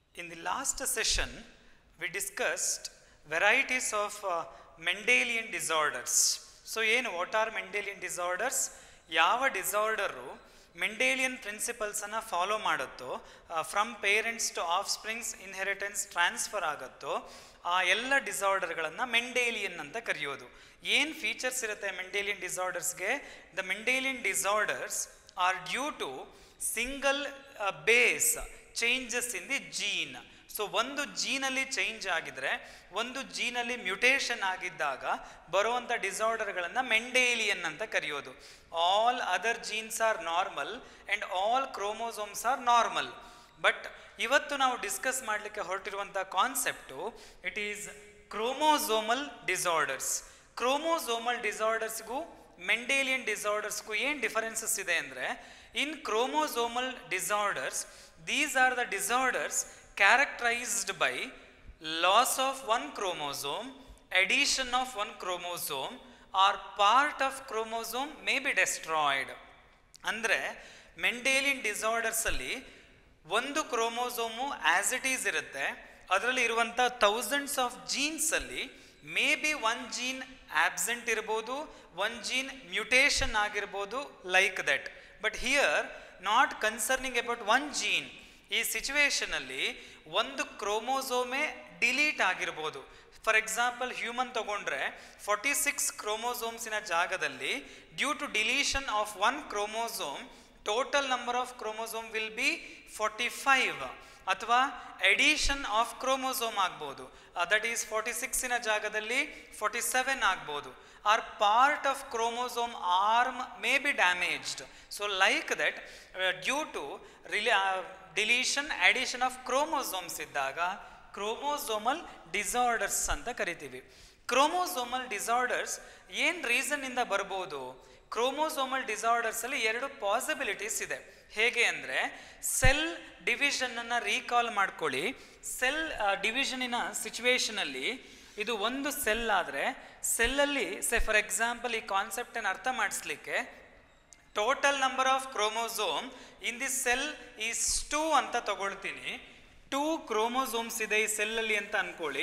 In the last session, we discussed varieties of uh, Mendelian disorders. So, ಏನು what are Mendelian disorders ಯಾವ disorder Mendelian ಪ್ರಿನ್ಸಿಪಲ್ಸನ್ನು follow ಮಾಡುತ್ತೋ from parents to offsprings inheritance transfer ಆಗುತ್ತೋ ಆ ಎಲ್ಲ ಡಿಸಾರ್ಡರ್ಗಳನ್ನು Mendelian ಅಂತ ಕರೆಯೋದು ಏನು ಫೀಚರ್ಸ್ ಇರುತ್ತೆ ಮೆಂಡೇಲಿಯನ್ ಡಿಸಾರ್ಡರ್ಸ್ಗೆ the Mendelian disorders are due to single base changes in the gene so ಒಂದು ಜೀನಲ್ಲಿ ಚೇಂಜ್ ಆಗಿದ್ರೆ ಒಂದು ಜೀನಲ್ಲಿ ಮ್ಯುಟೇಷನ್ ಆಗಿದ್ದಾಗ ಬರುವಂಥ ಡಿಸಾರ್ಡರ್ಗಳನ್ನು ಮೆಂಡೇಲಿಯನ್ ಅಂತ ಕರೆಯೋದು all other genes are normal and all chromosomes are normal but ಇವತ್ತು ನಾವು ಡಿಸ್ಕಸ್ ಮಾಡಲಿಕ್ಕೆ ಹೊರಟಿರುವಂಥ concept it is chromosomal disorders chromosomal ಡಿಸಾರ್ಡರ್ಸ್ಗೂ ಮೆಂಡೇಲಿಯನ್ ಡಿಸಾರ್ಡರ್ಸ್ಗೂ ಏನು ಡಿಫರೆನ್ಸಸ್ ಇದೆ ಅಂದರೆ in chromosomal disorders these are the disorders characterized by loss of one chromosome, addition of one chromosome, or part of chromosome may be destroyed. ಅಂದರೆ Mendelian ಡಿಸಾರ್ಡರ್ಸಲ್ಲಿ ಒಂದು chromosome as it is ಇರುತ್ತೆ ಅದರಲ್ಲಿ ಇರುವಂಥ ಥೌಸಂಡ್ಸ್ ಆಫ್ ಜೀನ್ಸಲ್ಲಿ may be one gene absent ಇರ್ಬೋದು one gene mutation ಆಗಿರ್ಬೋದು like that but here not concerning about one gene ಈ ಸಿಚುವೇಶನಲ್ಲಿ ಒಂದು ಕ್ರೋಮೋಸೋಮೇ ಡಿಲೀಟ್ ಆಗಿರ್ಬೋದು ಫಾರ್ ಎಕ್ಸಾಂಪಲ್ ಹ್ಯೂಮನ್ ತಗೊಂಡ್ರೆ ಫಾರ್ಟಿ ಸಿಕ್ಸ್ ಕ್ರೋಮೋಸೋಮ್ಸಿನ ಜಾಗದಲ್ಲಿ due to deletion of one chromosome total number of chromosome will be forty five ಅಥವಾ ಎಡಿಷನ್ ಆಫ್ ಕ್ರೋಮೋಸೋಮ್ ಆಗ್ಬೋದು ದಟ್ ಈಸ್ ಫಾರ್ಟಿ ಸಿಕ್ಸಿನ ಜಾಗದಲ್ಲಿ ಫಾರ್ಟಿ ಸೆವೆನ್ ಆಗ್ಬೋದು or part of chromosome arm may be damaged so like that due to really deletion addition of chromosomes ಇದ್ದಾಗ chromosomal disorders ಅಂತ ಕರಿತೀವಿ chromosomal disorders ಏನು ರೀಸನ್ನಿಂದ ಬರ್ಬೋದು ಕ್ರೋಮೋಸೋಮಲ್ ಡಿಸಾರ್ಡರ್ಸಲ್ಲಿ ಎರಡು ಪಾಸಿಬಿಲಿಟೀಸ್ ಇದೆ ಹೇಗೆ ಅಂದರೆ ಸೆಲ್ ಡಿವಿಷನನ್ನು ರೀಕಾಲ್ ಮಾಡ್ಕೊಳ್ಳಿ ಸೆಲ್ ಡಿವಿಷನಿನ ಸಿಚುವೇಶನಲ್ಲಿ ಇದು ಒಂದು ಸೆಲ್ ಆದರೆ ಸೆಲ್ಲಲ್ಲಿ ಸೆ ಫಾರ್ ಎಕ್ಸಾಂಪಲ್ ಈ ಕಾನ್ಸೆಪ್ಟನ್ನು ಅರ್ಥ ಮಾಡಿಸ್ಲಿಕ್ಕೆ total number of chromosome in the cell is two ಅಂತ ತಗೊಳ್ತೀನಿ ಟೂ ಕ್ರೋಮೋಸೋಮ್ಸ್ ಇದೆ ಈ ಸೆಲ್ಲಲ್ಲಿ ಅಂತ ಅನ್ಕೊಳ್ಳಿ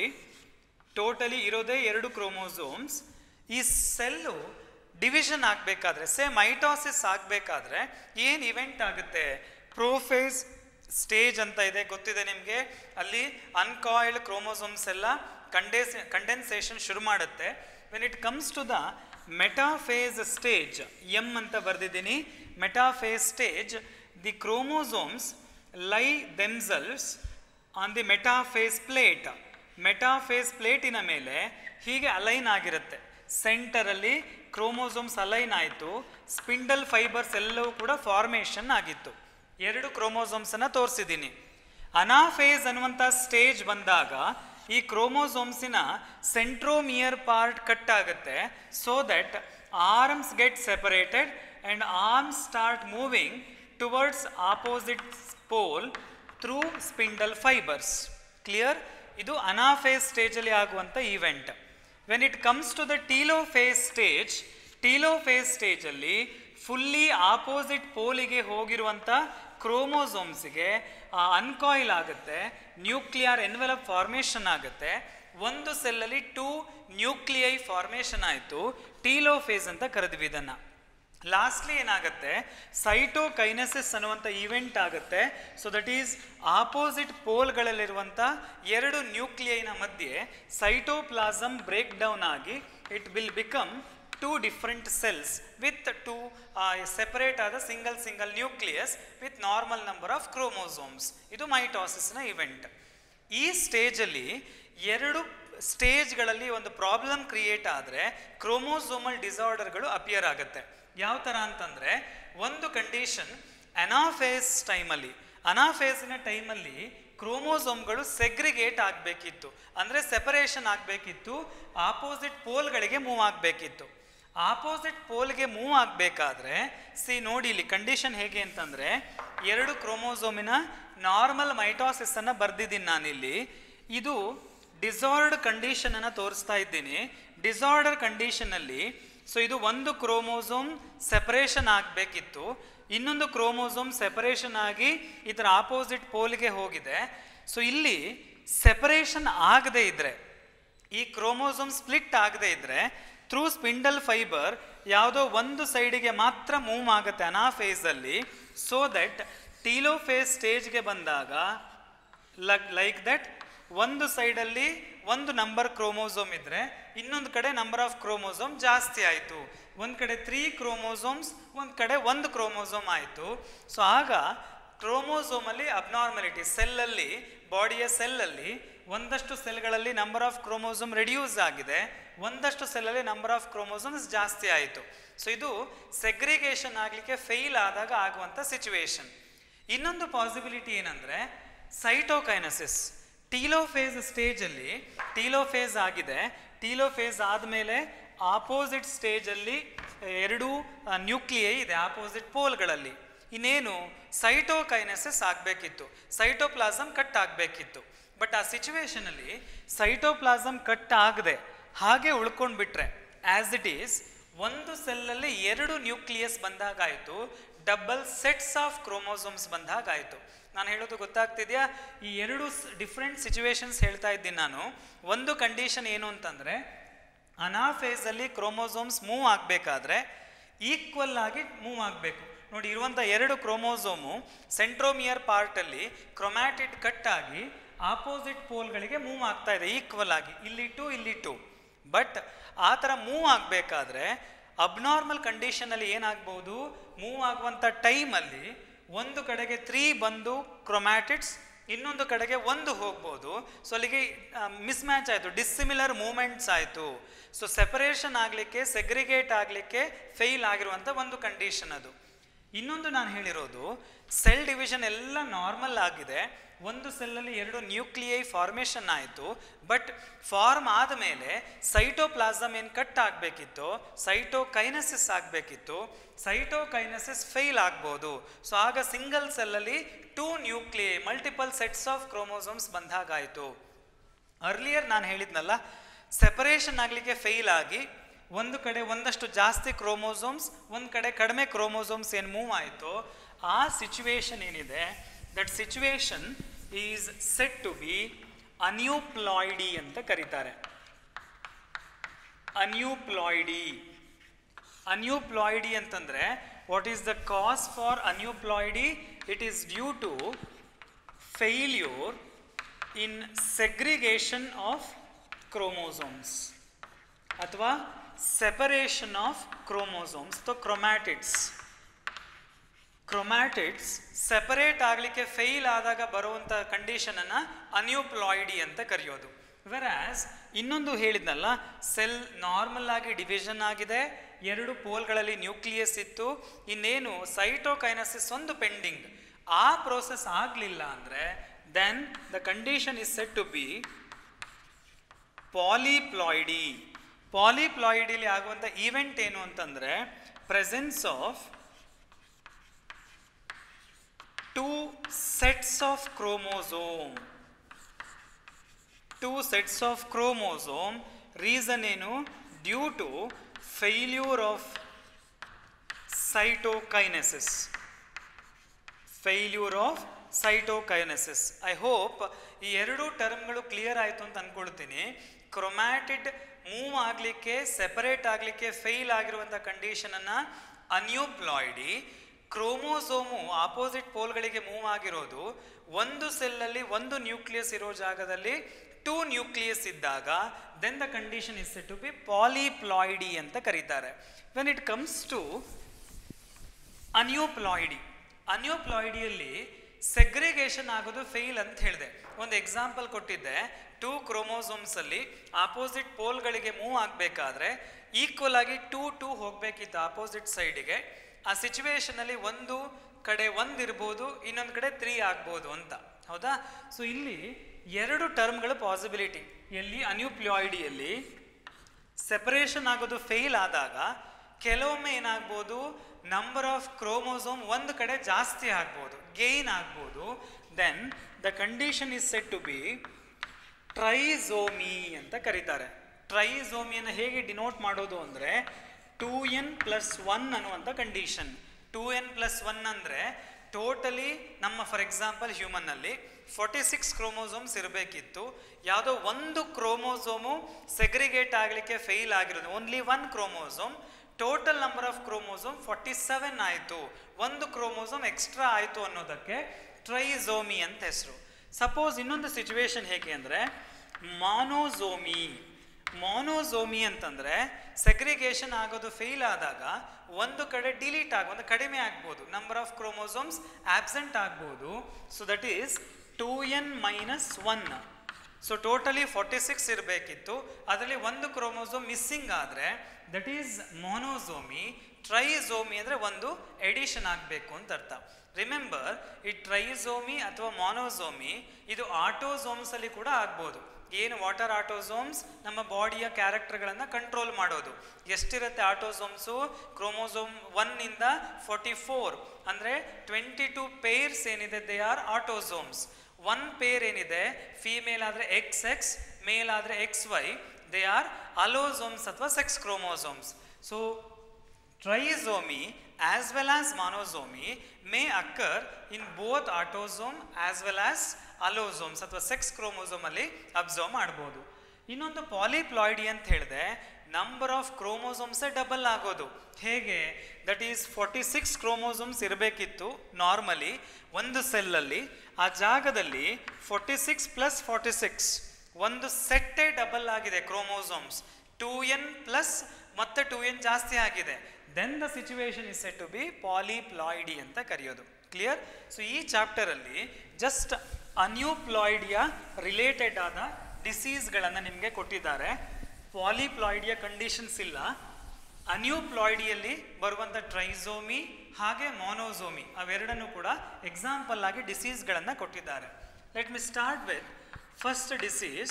ಟೋಟಲಿ ಇರೋದೇ ಎರಡು ಕ್ರೋಮೋಸೋಮ್ಸ್ ಈ ಸೆಲ್ಲು ಡಿವಿಷನ್ ಆಗಬೇಕಾದ್ರೆ ಸೇ ಮೈಟಾಸಿಸ್ ಆಗಬೇಕಾದ್ರೆ ಏನು ಇವೆಂಟ್ ಆಗುತ್ತೆ ಪ್ರೋಫೇಸ್ ಸ್ಟೇಜ್ ಅಂತ ಇದೆ ಗೊತ್ತಿದೆ ನಿಮಗೆ ಅಲ್ಲಿ ಅನ್ಕಾಯಿಲ್ಡ್ ಕ್ರೋಮೋಸೋಮ್ಸ್ ಎಲ್ಲ ಕಂಡೇಸ್ ಕಂಡೆನ್ಸೇಷನ್ ಶುರು ಮಾಡುತ್ತೆ when it comes to the metaphase stage M ಅಂತ ಬರೆದಿದ್ದೀನಿ metaphase stage the chromosomes lie themselves on the metaphase plate metaphase ಪ್ಲೇಟಿನ ಮೇಲೆ ಹೀಗೆ ಅಲೈನ್ ಆಗಿರುತ್ತೆ ಸೆಂಟರಲ್ಲಿ ಕ್ರೋಮೋಸೋಮ್ಸ್ ಅಲೈನ್ ಆಯಿತು ಸ್ಪಿಂಡಲ್ ಫೈಬರ್ಸ್ ಎಲ್ಲವೂ ಕೂಡ ಫಾರ್ಮೇಷನ್ ಆಗಿತ್ತು ಎರಡು ಕ್ರೋಮೋಸೋಮ್ಸನ್ನು ತೋರಿಸಿದ್ದೀನಿ ಅನಾಫೇಸ್ ಅನ್ನುವಂಥ ಸ್ಟೇಜ್ ಬಂದಾಗ ಈ ಕ್ರೋಮೋಸೋಮ್ಸಿನ ಸೆಂಟ್ರೋಮಿಯರ್ ಪಾರ್ಟ್ ಕಟ್ ಆಗುತ್ತೆ so that arms get separated and arms start moving towards opposite pole through spindle fibres clear ಇದು ಅನಾಫೇಸ್ ಸ್ಟೇಜಲ್ಲಿ ಆಗುವಂಥ event when it comes to the telophase stage telophase ಸ್ಟೇಜಲ್ಲಿ fully opposite ಪೋಲಿಗೆ ಹೋಗಿರುವಂಥ ಕ್ರೋಮೋಸೋಮ್ಸ್ಗೆ uncoil ಆಗುತ್ತೆ nuclear envelope formation ಆಗುತ್ತೆ ಒಂದು ಸೆಲ್ಲಲ್ಲಿ ಟೂ ನ್ಯೂಕ್ಲಿಯೈ ಫಾರ್ಮೇಷನ್ ಆಯಿತು ಟೀಲೋಫೇಸ್ ಅಂತ ಕರೆದ್ವಿ ಇದನ್ನು ಲಾಸ್ಟ್ಲಿ ಏನಾಗುತ್ತೆ ಸೈಟೋಕೈನಸಿಸ್ ಅನ್ನುವಂಥ ಇವೆಂಟ್ ಆಗುತ್ತೆ ಸೊ ದಟ್ ಈಸ್ ಆಪೋಸಿಟ್ ಪೋಲ್ಗಳಲ್ಲಿರುವಂಥ ಎರಡು ನ್ಯೂಕ್ಲಿಯೈನ ಮಧ್ಯೆ ಸೈಟೋಪ್ಲಾಸಮ್ ಬ್ರೇಕ್ ಡೌನ್ ಆಗಿ it will become two different cells with two separate ಆದ single single nucleus with normal number of chromosomes ಇದು ಮೈಟಾಸಿಸ್ನ ಇವೆಂಟ್ ಈ ಸ್ಟೇಜಲ್ಲಿ ಎರಡು ಸ್ಟೇಜ್ಗಳಲ್ಲಿ ಒಂದು ಪ್ರಾಬ್ಲಮ್ ಕ್ರಿಯೇಟ್ ಆದರೆ ಕ್ರೋಮೋಸೋಮಲ್ ಡಿಸಾರ್ಡರ್ಗಳು ಅಪಿಯರ್ ಆಗುತ್ತೆ ಯಾವ ಥರ ಅಂತಂದರೆ ಒಂದು ಕಂಡೀಷನ್ ಅನಾಫೇಸ್ ಟೈಮಲ್ಲಿ ಅನಾಫೇಸಿನ ಟೈಮಲ್ಲಿ ಕ್ರೋಮೋಸೋಮ್ಗಳು ಸೆಗ್ರಿಗೇಟ್ ಆಗಬೇಕಿತ್ತು ಅಂದರೆ ಸೆಪರೇಷನ್ ಆಗಬೇಕಿತ್ತು ಆಪೋಸಿಟ್ ಪೋಲ್ಗಳಿಗೆ ಮೂವ್ ಆಗಬೇಕಿತ್ತು ಆಪೋಸಿಟ್ ಪೋಲ್ಗೆ ಮೂವ್ ಆಗಬೇಕಾದ್ರೆ ಸಿ ನೋಡಿ ಇಲ್ಲಿ ಕಂಡೀಷನ್ ಹೇಗೆ ಅಂತಂದರೆ ಎರಡು ಕ್ರೋಮೋಸೋಮಿನ ನಾರ್ಮಲ್ ಮೈಟಾಸಿಸನ್ನು ಬರೆದಿದ್ದೀನಿ ನಾನಿಲ್ಲಿ ಇದು ಡಿಸಾರ್ಡ್ ಕಂಡೀಷನನ್ನು ತೋರಿಸ್ತಾ ಇದ್ದೀನಿ ಡಿಸಾರ್ಡರ್ ಕಂಡೀಷನಲ್ಲಿ ಸೊ ಇದು ಒಂದು ಕ್ರೋಮೋಸೋಮ್ ಸೆಪರೇಷನ್ ಆಗಬೇಕಿತ್ತು ಇನ್ನೊಂದು ಕ್ರೋಮೋಸೋಮ್ ಸೆಪರೇಷನ್ ಆಗಿ ಇದರ ಆಪೋಸಿಟ್ ಪೋಲ್ಗೆ ಹೋಗಿದೆ ಸೊ ಇಲ್ಲಿ ಸೆಪರೇಷನ್ ಆಗದೆ ಇದ್ರೆ ಈ ಕ್ರೋಮೋಸೋಮ್ ಸ್ಪ್ಲಿಟ್ ಆಗದೆ ಇದ್ರೆ ಥ್ರೂ ಸ್ಪಿಂಡಲ್ ಫೈಬರ್ ಯಾವುದೋ ಒಂದು ಸೈಡಿಗೆ ಮಾತ್ರ ಮೂವ್ ಆಗುತ್ತೆ ಅನಾಫೇಸಲ್ಲಿ ಸೊ ದಟ್ ಟೀಲೋಫೇಸ್ ಸ್ಟೇಜ್ಗೆ ಬಂದಾಗ ಲೈಕ್ ದಟ್ ಒಂದು ಸೈಡಲ್ಲಿ ಒಂದು ನಂಬರ್ ಕ್ರೋಮೋಸೋಮ್ ಇದ್ರೆ ಇನ್ನೊಂದು ಕಡೆ ನಂಬರ್ ಆಫ್ ಕ್ರೋಮೋಸೋಮ್ ಜಾಸ್ತಿ ಆಯಿತು ಒಂದು ಕಡೆ ತ್ರೀ ಕ್ರೋಮೋಸೋಮ್ಸ್ ಒಂದು ಕಡೆ ಒಂದು ಕ್ರೋಮೋಸೋಮ್ ಆಯಿತು ಸೊ ಆಗ ಕ್ರೋಮೋಸೋಮಲ್ಲಿ ಅಬ್ನಾರ್ಮಲಿಟಿ ಸೆಲ್ಲಲ್ಲಿ ಬಾಡಿಯ ಸೆಲ್ಲಲ್ಲಿ ಒಂದಷ್ಟು ಸೆಲ್ಗಳಲ್ಲಿ ನಂಬರ್ ಆಫ್ ಕ್ರೋಮೋಸೋಮ್ ರೆಡ್ಯೂಸ್ ಆಗಿದೆ ಒಂದಷ್ಟು ಸೆಲ್ಲಲ್ಲಿ ನಂಬರ್ ಆಫ್ ಕ್ರೋಮೋಸೋಮ್ಸ್ ಜಾಸ್ತಿ ಆಯಿತು ಸೊ ಇದು ಸೆಗ್ರಿಗೇಷನ್ ಆಗಲಿಕ್ಕೆ ಫೇಲ್ ಆದಾಗ ಆಗುವಂಥ ಸಿಚುವೇಶನ್ ಇನ್ನೊಂದು ಪಾಸಿಬಿಲಿಟಿ ಏನಂದರೆ ಸೈಟೋಕೈನಸಿಸ್ ಟೀಲೋಫೇಸ್ ಸ್ಟೇಜಲ್ಲಿ ಟೀಲೋಫೇಸ್ ಆಗಿದೆ ಟೀಲೋಫೇಸ್ ಆದಮೇಲೆ ಆಪೋಸಿಟ್ ಸ್ಟೇಜಲ್ಲಿ ಎರಡು ನ್ಯೂಕ್ಲಿಯೈ ಇದೆ ಆಪೋಸಿಟ್ ಪೋಲ್ಗಳಲ್ಲಿ ಇನ್ನೇನು ಸೈಟೋಕೈನಸಿಸ್ ಆಗಬೇಕಿತ್ತು ಸೈಟೋಪ್ಲಾಸಮ್ ಕಟ್ ಆಗಬೇಕಿತ್ತು ಬಟ್ ಆ ಸಿಚುವೇಶನಲ್ಲಿ ಸೈಟೋಪ್ಲಾಸಮ್ ಕಟ್ ಆಗದೆ ಹಾಗೆ ಉಳ್ಕೊಂಡು ಬಿಟ್ರೆ ಆಸ್ ಇಟ್ ಈಸ್ ಒಂದು ಸೆಲ್ಲಲ್ಲಿ ಎರಡು ನ್ಯೂಕ್ಲಿಯಸ್ ಬಂದಾಗಾಯಿತು ಡಬಲ್ ಸೆಟ್ಸ್ ಆಫ್ ಕ್ರೋಮೋಸೋಮ್ಸ್ ಬಂದಾಗಾಯಿತು ನಾನು ಹೇಳೋದು ಗೊತ್ತಾಗ್ತಿದ್ಯಾ ಈ ಎರಡು ಡಿಫ್ರೆಂಟ್ ಸಿಚುವೇಶನ್ಸ್ ಹೇಳ್ತಾ ಇದ್ದೀನಿ ನಾನು ಒಂದು ಕಂಡೀಷನ್ ಏನು ಅಂತಂದರೆ ಅನಾಫೇಸಲ್ಲಿ ಕ್ರೋಮೋಸೋಮ್ಸ್ ಮೂವ್ ಆಗಬೇಕಾದ್ರೆ ಈಕ್ವಲ್ ಆಗಿ ಮೂವ್ ಆಗಬೇಕು ನೋಡಿ ಇರುವಂಥ ಎರಡು ಕ್ರೋಮೋಸೋಮು ಸೆಂಟ್ರೋಮಿಯರ್ ಪಾರ್ಟಲ್ಲಿ ಕ್ರೊಮ್ಯಾಟಿಡ್ ಕಟ್ ಆಗಿ ಆಪೋಸಿಟ್ ಪೋಲ್ಗಳಿಗೆ ಮೂವ್ ಆಗ್ತಾ ಇದೆ ಈಕ್ವಲ್ ಆಗಿ ಇಲ್ಲಿ ಟು ಇಲ್ಲಿ ಟು ಬಟ್ ಆ ಥರ ಮೂವ್ ಆಗಬೇಕಾದ್ರೆ ಅಬ್ನಾರ್ಮಲ್ ಕಂಡೀಷನಲ್ಲಿ ಏನಾಗ್ಬೋದು ಮೂವ್ ಆಗುವಂಥ ಟೈಮಲ್ಲಿ ಒಂದು ಕಡೆಗೆ ತ್ರೀ ಬಂದು ಕ್ರೊಮ್ಯಾಟಿಡ್ಸ್ ಇನ್ನೊಂದು ಕಡೆಗೆ ಒಂದು ಹೋಗ್ಬೋದು ಸೊ ಅಲ್ಲಿಗೆ ಮಿಸ್ ಮ್ಯಾಚ್ ಆಯಿತು ಡಿಸ್ಸಿಮಿಲರ್ ಮೂಮೆಂಟ್ಸ್ ಆಯಿತು ಸೊ ಸೆಪರೇಷನ್ ಆಗಲಿಕ್ಕೆ ಸೆಗ್ರಿಗೇಟ್ ಆಗಲಿಕ್ಕೆ ಫೇಲ್ ಆಗಿರುವಂಥ ಒಂದು ಕಂಡೀಷನ್ ಅದು ಇನ್ನೊಂದು ನಾನು ಹೇಳಿರೋದು ಸೆಲ್ ಡಿವಿಷನ್ ಎಲ್ಲ ನಾರ್ಮಲ್ ಆಗಿದೆ ಒಂದು ಸೆಲ್ಲಲ್ಲಿ ಎರಡು ನ್ಯೂಕ್ಲಿಯೈ ಫಾರ್ಮೇಷನ್ ಆಯಿತು ಬಟ್ ಫಾರ್ಮ್ ಆದಮೇಲೆ ಸೈಟೋಪ್ಲಾಸಮ್ ಏನು ಕಟ್ ಆಗಬೇಕಿತ್ತು ಸೈಟೋಕೈನಸಿಸ್ ಆಗಬೇಕಿತ್ತು ಸೈಟೋಕೈನಸಿಸ್ ಫೇಲ್ ಆಗ್ಬೋದು ಸೊ ಆಗ ಸಿಂಗಲ್ ಸೆಲ್ಲಲ್ಲಿ two nuclei multiple sets of chromosomes ಬಂದಾಗಾಯಿತು ಅರ್ಲಿಯರ್ ನಾನು ಹೇಳಿದ್ನಲ್ಲ ಸೆಪರೇಷನ್ ಆಗಲಿಕ್ಕೆ ಫೇಲ್ ಆಗಿ ಒಂದು ಕಡೆ ಒಂದಷ್ಟು ಜಾಸ್ತಿ ಕ್ರೋಮೋಸೋಮ್ಸ್ ಒಂದು ಕಡೆ ಕಡಿಮೆ ಕ್ರೋಮೋಸೋಮ್ಸ್ ಏನು ಮೂವ್ ಆಯಿತು ಆ ಸಿಚುವೇಶನ್ ಏನಿದೆ that situation is said to be aneuploidy ಅಂತ ಕರೀತಾರೆ ಅನ್ಯೂಪ್ಲಾಯ್ಡಿ ಅನ್ಯೂಪ್ಲಾಯ್ಡಿ ಅಂತಂದ್ರೆ what is the cause for aneuploidy it is due to failure in segregation of chromosomes ಅಥವಾ ಸೆಪರೇಷನ್ ಆಫ್ ಕ್ರೋಮೋಸೋಮ್ಸ್ ಅಥವಾ ಕ್ರೊಮ್ಯಾಟಿಡ್ಸ್ ಕ್ರೊಮ್ಯಾಟಿಡ್ಸ್ ಸೆಪರೇಟ್ ಆಗಲಿಕ್ಕೆ fail ಆದಾಗ ಬರುವಂಥ ಕಂಡೀಷನನ್ನು ಅನ್ಯೂಪ್ಲಾಯ್ಡಿ ಅಂತ ಕರೆಯೋದು ವೆರಾಸ್ ಇನ್ನೊಂದು ಹೇಳಿದ್ನಲ್ಲ ಸೆಲ್ ನಾರ್ಮಲ್ ಆಗಿ ಡಿವಿಷನ್ ಆಗಿದೆ ಎರಡು ಪೋಲ್ಗಳಲ್ಲಿ ನ್ಯೂಕ್ಲಿಯಸ್ ಇತ್ತು ಇನ್ನೇನು ಸೈಟೋಕೈನಸಿಸ್ ಒಂದು ಪೆಂಡಿಂಗ್ ಆ ಪ್ರೋಸೆಸ್ ಆಗಲಿಲ್ಲ ಅಂದರೆ then the condition is said to be polyploidy ಪಾಲಿಪ್ಲಾಯ್ಡಿಲಿ ಆಗುವಂಥ ಈವೆಂಟ್ ಏನು ಅಂತಂದರೆ presence of two sets of chromosome two sets of chromosome reason ಏನು due to failure of cytokinesis failure of cytokinesis I hope ಈ ಎರಡು ಟರ್ಮ್ಗಳು ಕ್ಲಿಯರ್ ಆಯಿತು ಅಂತ ಅಂದ್ಕೊಳ್ತೀನಿ ಕ್ರೊಮ್ಯಾಟಿಡ್ ಮೂವ್ ಆಗಲಿಕ್ಕೆ ಸೆಪರೇಟ್ ಆಗಲಿಕ್ಕೆ ಫೇಲ್ ಆಗಿರುವಂಥ ಕಂಡೀಷನನ್ನು ಅನ್ಯೂಪ್ಲಾಯ್ಡಿ ಕ್ರೋಮೋಸೋಮು ಆಪೋಸಿಟ್ ಪೋಲ್ಗಳಿಗೆ ಮೂವ್ ಆಗಿರೋದು ಒಂದು ಸೆಲ್ಲಲ್ಲಿ ಒಂದು ನ್ಯೂಕ್ಲಿಯಸ್ ಇರೋ ಜಾಗದಲ್ಲಿ ಟೂ ನ್ಯೂಕ್ಲಿಯಸ್ ಇದ್ದಾಗ then the condition is to be polyploidy ಅಂತ ಕರೀತಾರೆ when it comes to aneuploidy ಅನ್ಯೋಪ್ಲಾಯ್ಡಿಯಲ್ಲಿ ಸೆಗ್ರಿಗೇಷನ್ ಆಗೋದು ಫೇಲ್ ಅಂತ ಹೇಳಿದೆ ಒಂದು ಎಕ್ಸಾಂಪಲ್ ಕೊಟ್ಟಿದ್ದೆ ಟೂ ಕ್ರೋಮೋಸೋಮ್ಸ್ ಅಲ್ಲಿ ಆಪೋಸಿಟ್ ಪೋಲ್ಗಳಿಗೆ ಮೂವ್ ಆಗಬೇಕಾದ್ರೆ ಈಕ್ವಲ್ ಆಗಿ ಟೂ ಟೂ ಹೋಗ್ಬೇಕಿತ್ತು ಆಪೋಸಿಟ್ ಸೈಡಿಗೆ ಆ ಸಿಚುವೇಶನ್ ಅಲ್ಲಿ ಒಂದು ಕಡೆ ಒಂದು ಇರ್ಬೋದು ಇನ್ನೊಂದು ಕಡೆ ತ್ರೀ ಆಗ್ಬೋದು ಅಂತ ಹೌದಾ ಸೊ ಇಲ್ಲಿ ಎರಡು ಟರ್ಮ್ಗಳು ಪಾಸಿಬಿಲಿಟಿ ಎಲ್ಲಿ ಅನ್ಯೂಪ್ಲಾಯ್ಡಿಯಲ್ಲಿ ಸೆಪರೇಷನ್ ಆಗೋದು ಫೇಲ್ ಆದಾಗ ಕೆಲವೊಮ್ಮೆ ಏನಾಗ್ಬೋದು ನಂಬರ್ ಆಫ್ ಕ್ರೋಮೋಸೋಮ್ ಒಂದು ಕಡೆ ಜಾಸ್ತಿ ಆಗ್ಬೋದು ಗೇನ್ ಆಗ್ಬೋದು then the condition is said to be trisomy ಅಂತ ಕರೀತಾರೆ ಟ್ರೈಝೋಮಿಯನ್ನು ಹೇಗೆ ಡಿನೋಟ್ ಮಾಡೋದು ಅಂದರೆ ಟೂ ಎನ್ ಪ್ಲಸ್ ಒನ್ ಅನ್ನುವಂಥ condition two N plus one ಅಂದರೆ ಟೋಟಲಿ ನಮ್ಮ ಫಾರ್ ಎಕ್ಸಾಂಪಲ್ ಹ್ಯೂಮನ್ನಲ್ಲಿ ಫಾರ್ಟಿ ಸಿಕ್ಸ್ ಕ್ರೋಮೋಸೋಮ್ಸ್ ಇರಬೇಕಿತ್ತು ಯಾವುದೋ ಒಂದು ಕ್ರೋಮೋಸೋಮು ಸೆಗ್ರಿಗೇಟ್ ಆಗಲಿಕ್ಕೆ ಫೇಲ್ ಆಗಿರೋದು only one chromosome total number of chromosome forty seven ಆಯಿತು ಒಂದು ಕ್ರೋಮೋಸೋಮ್ ಎಕ್ಸ್ಟ್ರಾ ಆಯಿತು ಅನ್ನೋದಕ್ಕೆ ಟ್ರೈಝೋಮಿ ಅಂತ ಹೆಸರು ಸಪೋಸ್ ಇನ್ನೊಂದು ಸಿಚುವೇಶನ್ ಹೇಗೆ ಅಂದರೆ ಮಾನೋಝೋಮಿ ಮಾನೋಝೋಮಿ ಅಂತಂದರೆ ಸೆಗ್ರಿಗೇಷನ್ ಆಗೋದು ಫೇಲ್ ಆದಾಗ ಒಂದು ಕಡೆ ಡಿಲೀಟ್ ಆಗ ಒಂದು ಕಡಿಮೆ ಆಗ್ಬೋದು ನಂಬರ್ ಆಫ್ ಕ್ರೋಮೋಸೋಮ್ಸ್ ಆಬ್ಸೆಂಟ್ ಆಗ್ಬೋದು so that is two N minus one so totally forty six ಇರಬೇಕಿತ್ತು ಅದರಲ್ಲಿ ಒಂದು ಕ್ರೋಮೋಸೋಮ್ ಮಿಸ್ಸಿಂಗ್ ಆದರೆ ದಟ್ ಈಸ್ ಮೊನೋಸೋಮಿ ಟ್ರೈಝೋಮಿ ಅಂದರೆ ಒಂದು ಎಡಿಷನ್ ಆಗಬೇಕು ಅಂತ ಅರ್ಥ ರಿಮೆಂಬರ್ ಈ ಟ್ರೈಝೋಮಿ ಅಥವಾ ಮೊನೋಸೋಮಿ ಇದು ಆಟೋಸೋಮ್ಸ್ ಅಲ್ಲಿ ಕೂಡ ಆಗ್ಬೋದು ಏನು ವಾಟರ್ ಆಟೋಸೋಮ್ಸ್ ನಮ್ಮ ಬಾಡಿಯ ಕ್ಯಾರೆಕ್ಟರ್ಗಳನ್ನು ಕಂಟ್ರೋಲ್ ಮಾಡೋದು ಎಷ್ಟಿರುತ್ತೆ ಆಟೋಸೋಮ್ಸು ಕ್ರೋಮೋಸೋಮ್ ಒನ್ನಿಂದ ಫೋರ್ಟಿ ಫೋರ್ ಅಂದರೆ ಟ್ವೆಂಟಿ ಟು ಪೇರ್ಸ್ ಏನಿದೆ they are autosomes one pair ಏನಿದೆ ಫೀಮೇಲ್ ಆದರೆ ಎಕ್ಸ್ ಎಕ್ಸ್ ಮೇಲ್ ಆದರೆ X Y they are allosomes ಅಥವಾ sex chromosomes so trisomy as well as monosomy may occur in both autosome as well as allosomes ಅಥವಾ sex chromosome ಅಲ್ಲಿ observe ಮಾಡ್ಬೋದು ಇನ್ನೊಂದು polyploidy ಅಂತ ಹೇಳಿದೆ ನಂಬರ್ ಆಫ್ ಕ್ರೋಮೋಸೋಮ್ಸೇ ಡಬಲ್ ಆಗೋದು ಹೇಗೆ that is forty six chromosomes ಇರಬೇಕಿತ್ತು ನಾರ್ಮಲಿ ಒಂದು ಸೆಲ್ಲಲ್ಲಿ ಆ ಜಾಗದಲ್ಲಿ forty six plus forty six ಒಂದು ಸೆಟ್ಟೇ ಡಬಲ್ ಆಗಿದೆ ಕ್ರೋಮೋಸೋಮ್ಸ್ ಟೂ ಎನ್ ಪ್ಲಸ್ ಮತ್ತೆ ಟೂ ಎನ್ ಜಾಸ್ತಿ ಆಗಿದೆ then the situation is said to be polyploidy ಅಂತ ಕರೆಯೋದು ಕ್ಲಿಯರ್ ಸೊ ಈ ಚಾಪ್ಟರಲ್ಲಿ ಜಸ್ಟ್ ಅನ್ಯೂಪ್ಲಾಯ್ಡಿಯ ರಿಲೇಟೆಡ್ ಆದ ಡಿಸೀಸ್ಗಳನ್ನು ನಿಮಗೆ ಕೊಟ್ಟಿದ್ದಾರೆ ಪಾಲಿಪ್ಲಾಯ್ಡಿಯ ಕಂಡೀಷನ್ಸ್ ಇಲ್ಲ ಅನ್ಯೂಪ್ಲಾಯ್ಡಿಯಲ್ಲಿ ಬರುವಂಥ ಟ್ರೈಸೋಮಿ ಹಾಗೆ ಮೊನೋಸೋಮಿ ಅವೆರಡನ್ನು ಕೂಡ ಎಕ್ಸಾಂಪಲ್ ಆಗಿ ಡಿಸೀಸ್ಗಳನ್ನು ಕೊಟ್ಟಿದ್ದಾರೆ let me start with first disease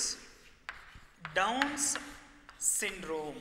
Down's syndrome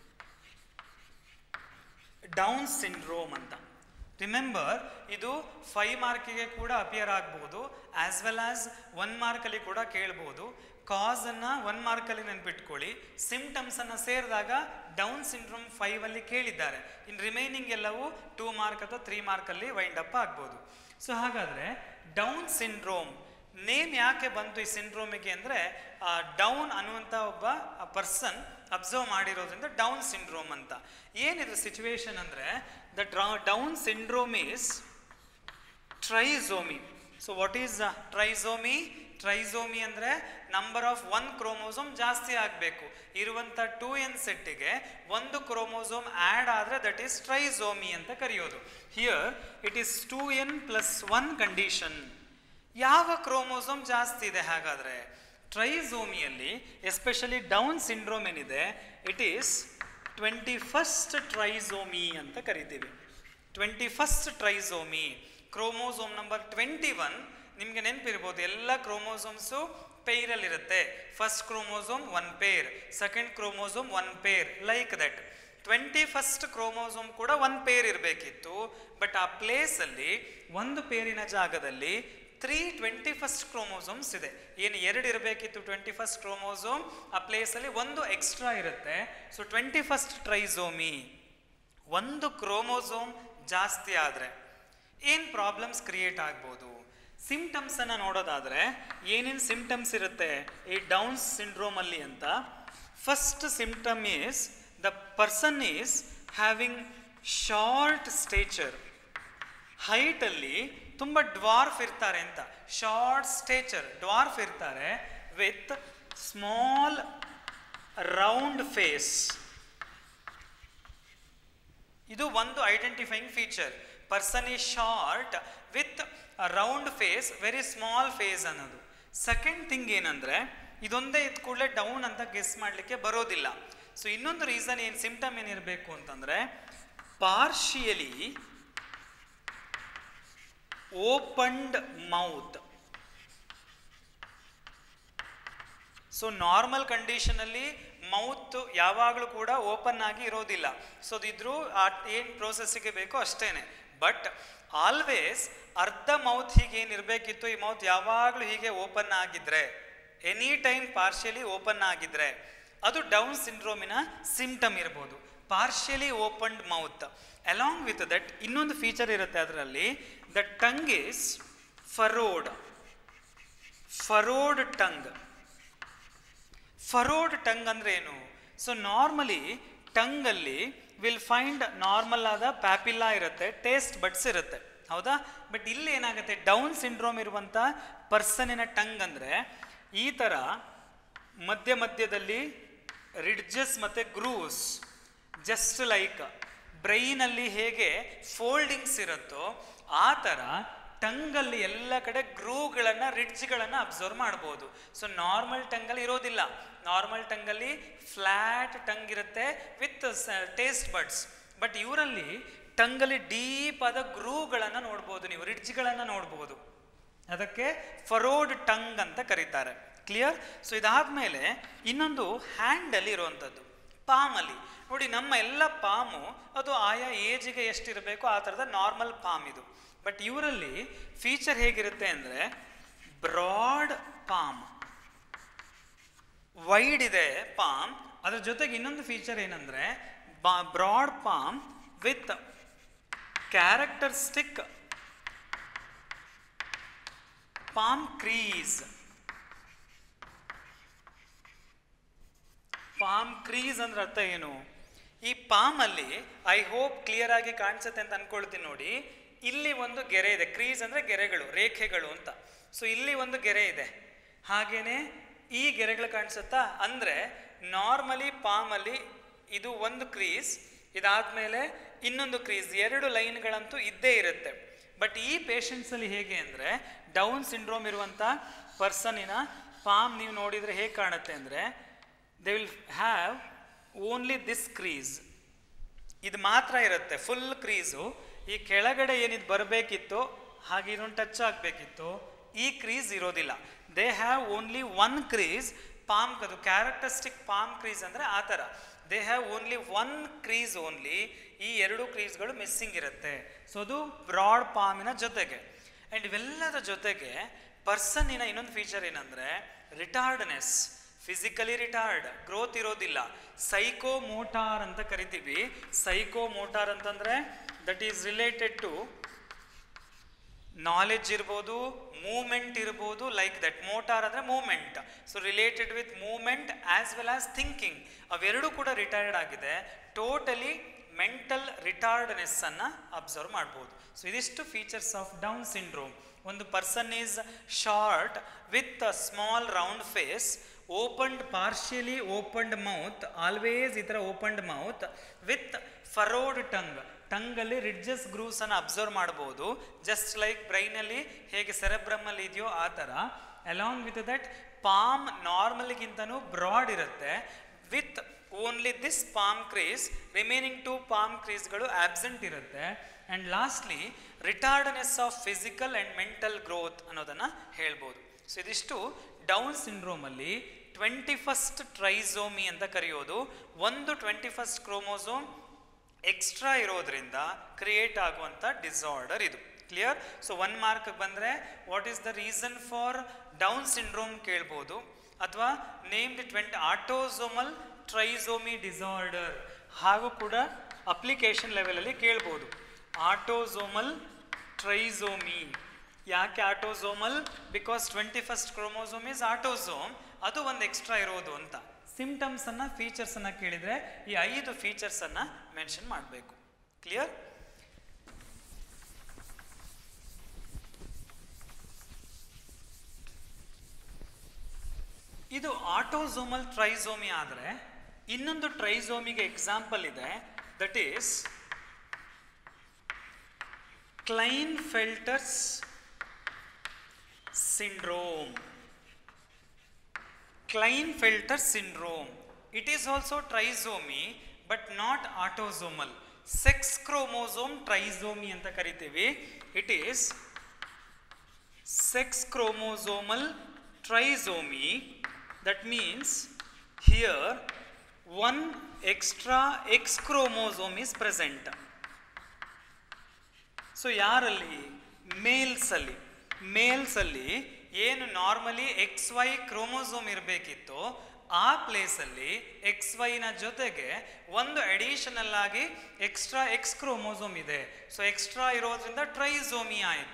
Down syndrome ಅಂತ ರಿಮೆಂಬರ್ ಇದು ಫೈವ್ ಮಾರ್ಕಿಗೆ ಕೂಡ ಅಪಿಯರ್ ಆಗ್ಬೋದು ಆಸ್ ವೆಲ್ ಆಸ್ ಒನ್ ಮಾರ್ಕಲ್ಲಿ ಕೂಡ ಕೇಳ್ಬೋದು ಕಾಸನ್ನು ಒನ್ ಮಾರ್ಕಲ್ಲಿ ನೆನ್ಪಿಟ್ಕೊಳ್ಳಿ ಸಿಂಪ್ಟಮ್ಸನ್ನು ಸೇರಿದಾಗ ಡೌನ್ ಸಿಂಡ್ರೋಮ್ ಫೈವ್ ಅಲ್ಲಿ ಕೇಳಿದ್ದಾರೆ ಇನ್ ರಿಮೈನಿಂಗ್ ಎಲ್ಲವೂ ಟೂ ಮಾರ್ಕ್ ಅಥವಾ ತ್ರೀ ಮಾರ್ಕಲ್ಲಿ ವೈಂಡ್ ಅಪ್ ಆಗ್ಬೋದು ಸೊ ಹಾಗಾದರೆ ಡೌನ್ ಸಿಂಡ್ರೋಮ್ ನೇಮ್ ಯಾಕೆ ಬಂತು ಈ ಸಿಂಡ್ರೋಮಿಗೆ ಅಂದರೆ ಡೌನ್ ಅನ್ನುವಂಥ ಒಬ್ಬ ಪರ್ಸನ್ ಅಬ್ಸರ್ವ್ ಮಾಡಿರೋದ್ರಿಂದ ಡೌನ್ ಸಿಂಡ್ರೋಮ್ ಅಂತ ಏನಿದು ಸಿಚುವೇಶನ್ ಅಂದರೆ the Down syndrome is trisomy so what is trisomy trisomy ಅಂದರೆ ನಂಬರ್ ಆಫ್ ಒನ್ ಕ್ರೋಮೋಸೋಮ್ ಜಾಸ್ತಿ ಆಗಬೇಕು ಇರುವಂಥ ಟೂ ಎನ್ ಸೆಟ್ಟಿಗೆ ಒಂದು ಕ್ರೋಮೋಸೋಮ್ ಆ್ಯಡ್ ಆದರೆ ದಟ್ ಈಸ್ ಟ್ರೈಸೋಮಿ ಅಂತ ಕರೆಯೋದು here it is two N plus one condition ಯಾವ ಕ್ರೋಮೋಸೋಮ್ ಜಾಸ್ತಿ ಇದೆ ಹಾಗಾದರೆ ಟ್ರೈಸೋಮಿಯಲ್ಲಿ ಎಸ್ಪೆಷಲಿ ಡೌನ್ ಸಿಂಡ್ರೋಮ್ ಏನಿದೆ it is twenty first trisomy ಅಂತ ಕರಿತೀವಿ twenty first trisomy chromosome number twenty one ನಿಮಗೆ ನೆನಪಿರ್ಬೋದು ಎಲ್ಲ ಕ್ರೋಮೋಸೋಮ್ಸು ಪೇರಲ್ಲಿರುತ್ತೆ first chromosome one pair second chromosome one pair like that twenty first chromosome ಕೂಡ ಒನ್ ಪೇರ್ ಇರಬೇಕಿತ್ತು but ಆ ಪ್ಲೇಸಲ್ಲಿ ಒಂದು ಪೇರಿನ ಜಾಗದಲ್ಲಿ ತ್ರೀ ಟ್ವೆಂಟಿ ಫಸ್ಟ್ ಕ್ರೋಮೋಸೋಮ್ಸ್ ಇದೆ ಏನು ಎರಡು ಇರಬೇಕಿತ್ತು ಟ್ವೆಂಟಿ ಫಸ್ಟ್ ಕ್ರೋಮೋಸೋಮ್ ಆ ಪ್ಲೇಸಲ್ಲಿ ಒಂದು ಎಕ್ಸ್ಟ್ರಾ ಇರುತ್ತೆ ಸೊ ಟ್ವೆಂಟಿ ಫಸ್ಟ್ ಟ್ರೈಸೋಮಿ ಒಂದು ಕ್ರೋಮೋಸೋಮ್ ಜಾಸ್ತಿ ಆದರೆ ಏನು ಪ್ರಾಬ್ಲಮ್ಸ್ ಕ್ರಿಯೇಟ್ ಆಗ್ಬೋದು ಸಿಂಪ್ಟಮ್ಸನ್ನು ನೋಡೋದಾದರೆ ಏನೇನು ಸಿಂಪ್ಟಮ್ಸ್ ಇರುತ್ತೆ ಈ ಡೌನ್ಸ್ ಸಿಂಡ್ರೋಮಲ್ಲಿ ಅಂತ first symptom is the person is having short stature ಹೈಟಲ್ಲಿ ತುಂಬ ಡ್ವಾರ್ಫ್ ಇರ್ತಾರೆ ಅಂತ ಶಾರ್ಟ್ ಸ್ಟೇಚರ್ ಡ್ವಾರ್ಫ್ ಇರ್ತಾರೆ ವಿತ್ ಸ್ಮಾಲ್ ರೌಂಡ್ ಫೇಸ್ ಇದು ಒಂದು ಐಡೆಂಟಿಫೈಯಿಂಗ್ ಫೀಚರ್ ಪರ್ಸನ್ ಈ short with round face very small face ಅನ್ನೋದು ಸೆಕೆಂಡ್ ಥಿಂಗ್ ಏನಂದ್ರೆ ಇದೊಂದೇ ಇದ್ ಕೂಡಲೇ ಡೌನ್ ಅಂತ ಗೆಸ್ ಮಾಡಲಿಕ್ಕೆ ಬರೋದಿಲ್ಲ ಸೊ ಇನ್ನೊಂದು ರೀಸನ್ ಏನು ಸಿಂಪ್ಟಮ್ ಏನಿರಬೇಕು ಅಂತಂದ್ರೆ partially opened mouth so normal ಕಂಡೀಷನಲ್ಲಿ ಮೌತ್ ಯಾವಾಗಲೂ ಕೂಡ ಓಪನ್ ಆಗಿ ಇರೋದಿಲ್ಲ ಸೊ ಇದ್ರೂ ಆ ಏನು ಪ್ರೋಸೆಸ್ಸಿಗೆ ಬೇಕೋ ಅಷ್ಟೇನೆ ಬಟ್ ಆಲ್ವೇಸ್ ಅರ್ಧ ಮೌತ್ ಹೀಗೆ ಏನು ಇರಬೇಕಿತ್ತು ಈ ಮೌತ್ ಯಾವಾಗಲೂ ಹೀಗೆ ಓಪನ್ ಆಗಿದ್ರೆ ಎನಿ ಟೈಮ್ ಪಾರ್ಷಿಯಲಿ ಓಪನ್ ಆಗಿದ್ರೆ ಅದು ಡೌನ್ ಸಿಂಡ್ರೋಮಿನ ಸಿಂಪ್ಟಮ್ ಇರ್ಬೋದು partially opened mouth along with that ಇನ್ನೊಂದು ಫೀಚರ್ ಇರುತ್ತೆ ಅದರಲ್ಲಿ the tongue is furrowed furrowed tongue furrowed tongue ಅಂದ್ರೆ ಏನು ಸೊ ನಾರ್ಮಲಿ ಟಂಗಲ್ಲಿ ವಿಲ್ ಫೈಂಡ್ ನಾರ್ಮಲ್ ಆದ ಪ್ಯಾಪಿಲ್ಲಾ ಇರುತ್ತೆ ಟೇಸ್ಟ್ ಬಡ್ಸ್ ಇರುತ್ತೆ ಹೌದಾ ಬಟ್ ಇಲ್ಲಿ ಏನಾಗುತ್ತೆ ಡೌನ್ ಸಿಂಡ್ರೋಮ್ ಇರುವಂಥ ಪರ್ಸನಿನ ಟಂಗ್ ಅಂದರೆ ಈ ಥರ ಮಧ್ಯ ಮಧ್ಯದಲ್ಲಿ ರಿಡ್ಜಸ್ ಮತ್ತು ಗ್ರೂವ್ಸ್ ಜಸ್ಟ್ ಲೈಕ್ ಬ್ರೈನಲ್ಲಿ ಹೇಗೆ ಫೋಲ್ಡಿಂಗ್ಸ್ ಇರುತ್ತೋ ಆ ಥರ ಟಂಗಲ್ಲಿ ಎಲ್ಲ ಕಡೆ ಗ್ರೂವ್ಗಳನ್ನು ರಿಡ್ಜ್ಗಳನ್ನು ಅಬ್ಸರ್ವ್ ಮಾಡ್ಬೋದು ಸೊ ನಾರ್ಮಲ್ ಟಂಗಲ್ಲಿ ಇರೋದಿಲ್ಲ ನಾರ್ಮಲ್ ಟಂಗಲ್ಲಿ ಫ್ಲ್ಯಾಟ್ ಟಂಗ್ ಇರುತ್ತೆ ವಿತ್ ಟೇಸ್ಟ್ ಬಡ್ಸ್ ಬಟ್ ಇವರಲ್ಲಿ ಟಂಗಲ್ಲಿ ಡೀಪ್ ಆದ ಗ್ರೂವ್ಗಳನ್ನು ನೋಡ್ಬೋದು ನೀವು ರಿಡ್ಜ್ಗಳನ್ನು ನೋಡ್ಬೋದು ಅದಕ್ಕೆ ಫರೋಡ್ ಟಂಗ್ ಅಂತ ಕರೀತಾರೆ ಕ್ಲಿಯರ್ ಸೊ ಇದಾದ್ಮೇಲೆ ಇನ್ನೊಂದು ಹ್ಯಾಂಡಲ್ಲಿ ಇರುವಂಥದ್ದು ಪಾಮಲ್ಲಿ ನೋಡಿ ನಮ್ಮ ಎಲ್ಲ ಪಾಮು ಅದು ಆಯಾ ಏಜಿಗೆ ಎಷ್ಟಿರಬೇಕು ಆ ಥರದ ನಾರ್ಮಲ್ ಪಾಮ್ ಇದು ಬಟ್ ಇವರಲ್ಲಿ ಫೀಚರ್ ಹೇಗಿರುತ್ತೆ ಅಂದರೆ ಬ್ರಾಡ್ ಪಾಮ್ ವೈಡ್ ಇದೆ ಪಾಮ್ ಅದ್ರ ಜೊತೆಗೆ ಇನ್ನೊಂದು ಫೀಚರ್ ಏನಂದ್ರೆ broad palm with characteristic palm crease palm crease ಅಂದ್ರೆ ಅರ್ಥ ಏನು ಈ ಪಾಮ್ ಅಲ್ಲಿ ಐ ಹೋಪ್ ಕ್ಲಿಯರ್ ಆಗಿ ಕಾಣಿಸುತ್ತೆ ಅಂತ ಅನ್ಕೊಳ್ತೀನಿ ನೋಡಿ ಇಲ್ಲಿ ಒಂದು ಗೆರೆ ಇದೆ ಕ್ರೀಸ್ ಅಂದ್ರೆ ಗೆರೆಗಳು ರೇಖೆಗಳು ಅಂತ ಸೊ ಇಲ್ಲಿ ಒಂದು ಗೆರೆ ಇದೆ ಹಾಗೇನೆ ಈ ಗೆರೆಗಳು ಕಾಣಿಸುತ್ತಾ ಅಂದ್ರೆ ನಾರ್ಮಲಿ ಪಾಮ್ ಅಲ್ಲಿ ಇದು ಒಂದು ಕ್ರೀಸ್ ಇದಾದ್ಮೇಲೆ ಇನ್ನೊಂದು ಕ್ರೀಸ್ ಎರಡು ಲೈನ್ಗಳಂತೂ ಇದ್ದೇ ಇರುತ್ತೆ ಬಟ್ ಈ ಪೇಷಂಟ್ಸ್ ಅಲ್ಲಿ ಹೇಗೆ ಅಂದ್ರೆ ಡೌನ್ ಸಿಂಡ್ರೋಮ್ ಇರುವಂತ ಪರ್ಸನಿನ ಪಾಮ್ ನೀವು ನೋಡಿದ್ರೆ ಹೇಗೆ ಕಾಣುತ್ತೆ ಅಂದ್ರೆ they will have only this crease ಇದು ಮಾತ್ರ ಇರುತ್ತೆ ಫುಲ್ ಕ್ರೀಸು ಈ ಕೆಳಗಡೆ ಏನಿದು ಬರಬೇಕಿತ್ತು ಹಾಗೆ ಇದೊಂದು ಟಚ್ ಆಗಬೇಕಿತ್ತು ಈ ಕ್ರೀಸ್ ಇರೋದಿಲ್ಲ they have only one crease palm ಅದು ಕ್ಯಾರೆಕ್ಟರಿಸ್ಟಿಕ್ ಪಾಮ್ ಕ್ರೀಸ್ ಅಂದರೆ ಆ ಥರ they have only one crease only ಈ ಎರಡು ಕ್ರೀಸ್ಗಳು ಮಿಸ್ಸಿಂಗ್ ಇರುತ್ತೆ ಸೊ ಅದು ಬ್ರಾಡ್ ಪಾಮಿನ ಜೊತೆಗೆ ಆ್ಯಂಡ್ ಇವೆಲ್ಲದ ಜೊತೆಗೆ ಪರ್ಸನ್ನಿನ ಇನ್ನೊಂದು ಫೀಚರ್ ಏನಂದರೆ ರಿಟಾರ್ಡ್ನೆಸ್ ಫಿಸಿಕಲಿ ರಿಟಾರ್ಡ್ ಗ್ರೋತ್ ಇರೋದಿಲ್ಲ ಸೈಕೋ ಮೋಟಾರ್ ಅಂತ ಕರಿತೀವಿ ಸೈಕೋ ಮೋಟಾರ್ ಅಂತಂದ್ರೆ that is related to knowledge ಇರ್ಬೋದು ಮೂಮೆಂಟ್ ಇರ್ಬೋದು ಲೈಕ್ ದಟ್ ಮೋಟಾರ್ ಅಂದರೆ movement so related with movement as well as thinking ಅವೆರಡೂ ಕೂಡ ರಿಟೈರ್ಡ್ ಆಗಿದೆ ಟೋಟಲಿ ಮೆಂಟಲ್ ರಿಟಾರ್ಡ್ನೆಸ್ ಅನ್ನ ಅಬ್ಸರ್ವ್ ಮಾಡ್ಬೋದು ಸೊ ಇದಿಷ್ಟು ಫೀಚರ್ಸ್ ಆಫ್ ಡೌನ್ ಸಿಂಡ್ರೋಮ್ ಒಂದು person is short with small round face opened partially opened mouth always ಈ ಥರ opened mouth with furrowed tongue ಟಂಗಲ್ಲಿ ರಿಡ್ಜಸ್ ಗ್ರೂವ್ಸ್ ಅನ್ನು ಅಬ್ಸರ್ವ್ ಮಾಡ್ಬೋದು ಜಸ್ಟ್ ಲೈಕ್ ಬ್ರೈನಲ್ಲಿ ಹೇಗೆ ಸೆರೆಬ್ರಮ್ ಅಲ್ಲಿ ಇದೆಯೋ ಆ ಥರ ಅಲಾಂಗ್ ವಿತ್ ದಟ್ ಪಾಮ್ ನಾರ್ಮಲ್ಗಿಂತನೂ ಬ್ರಾಡ್ ಇರುತ್ತೆ with only this palm crease remaining two palm ಕ್ರೀಸ್ಗಳು ಆಬ್ಸೆಂಟ್ ಇರುತ್ತೆ and lastly retardness of physical and mental growth ಅನ್ನೋದನ್ನು ಹೇಳ್ಬೋದು ಸೊ ಇದಿಷ್ಟು ಡೌನ್ ಸಿಂಡ್ರೋಮಲ್ಲಿ ಟ್ವೆಂಟಿ ಫಸ್ಟ್ ಟ್ರೈಸೋಮಿ ಅಂತ ಕರೆಯೋದು ಒಂದು ಟ್ವೆಂಟಿ ಫಸ್ಟ್ ಕ್ರೋಮೋಸೋಮ್ ಎಕ್ಸ್ಟ್ರಾ ಇರೋದ್ರಿಂದ ಕ್ರಿಯೇಟ್ ಆಗುವಂಥ ಡಿಸಾರ್ಡರ್ ಇದು ಕ್ಲಿಯರ್ ಸೊ ಒನ್ ಮಾರ್ಕ್ ಬಂದರೆ what is the reason for Down syndrome ಕೇಳ್ಬೋದು ಅಥವಾ name the twenty autosomal trisomy disorder ಹಾಗೂ ಕೂಡ ಅಪ್ಲಿಕೇಶನ್ ಲೆವೆಲಲ್ಲಿ ಕೇಳ್ಬೋದು ಆಟೋಸೋಮಲ್ ಟ್ರೈಸೋಮಿ ಯಾಕೆ autosomal because twenty first chromosome is autosome ಅದು ಒಂದು ಎಕ್ಸ್ಟ್ರಾ ಇರೋದು ಅಂತ ಸಿಂಪ್ಟಮ್ಸ್ ಅನ್ನ ಫೀಚರ್ಸ್ ಅನ್ನ ಕೇಳಿದ್ರೆ ಈ ಐದು ಫೀಚರ್ಸ್ ಅನ್ನ ಮೆನ್ಷನ್ ಮಾಡಬೇಕು ಕ್ಲಿಯರ್ ಇದು ಆಟೋಸೋಮಲ್ ಟ್ರೈಸೋಮಿ ಆದರೆ ಇನ್ನೊಂದು ಟ್ರೈಸೋಮಿಗೆ ಎಕ್ಸಾಂಪಲ್ ಇದೆ that is Klinefelter's syndrome Klinefelter syndrome. It is also trisomy but not autosomal. Sex chromosome trisomy ಅಂತ ಕರಿತೀವಿ it is sex chromosomal trisomy that means here one extra X chromosome is present so ಯಾರಲ್ಲಿ males ಅಲ್ಲಿ males ಅಲ್ಲಿ ಏನು normally X Y chromosome ಇರಬೇಕಿತ್ತು ಆ ಪ್ಲೇಸಲ್ಲಿ X ವೈನ ಜೊತೆಗೆ ಒಂದು ಅಡಿಷನಲ್ ಆಗಿ ಎಕ್ಸ್ಟ್ರಾ ಎಕ್ಸ್ ಕ್ರೋಮೋಸೋಮ್ ಇದೆ ಸೊ ಎಕ್ಸ್ಟ್ರಾ ಇರೋದ್ರಿಂದ ಟ್ರೈಸೋಮಿ ಆಯಿತು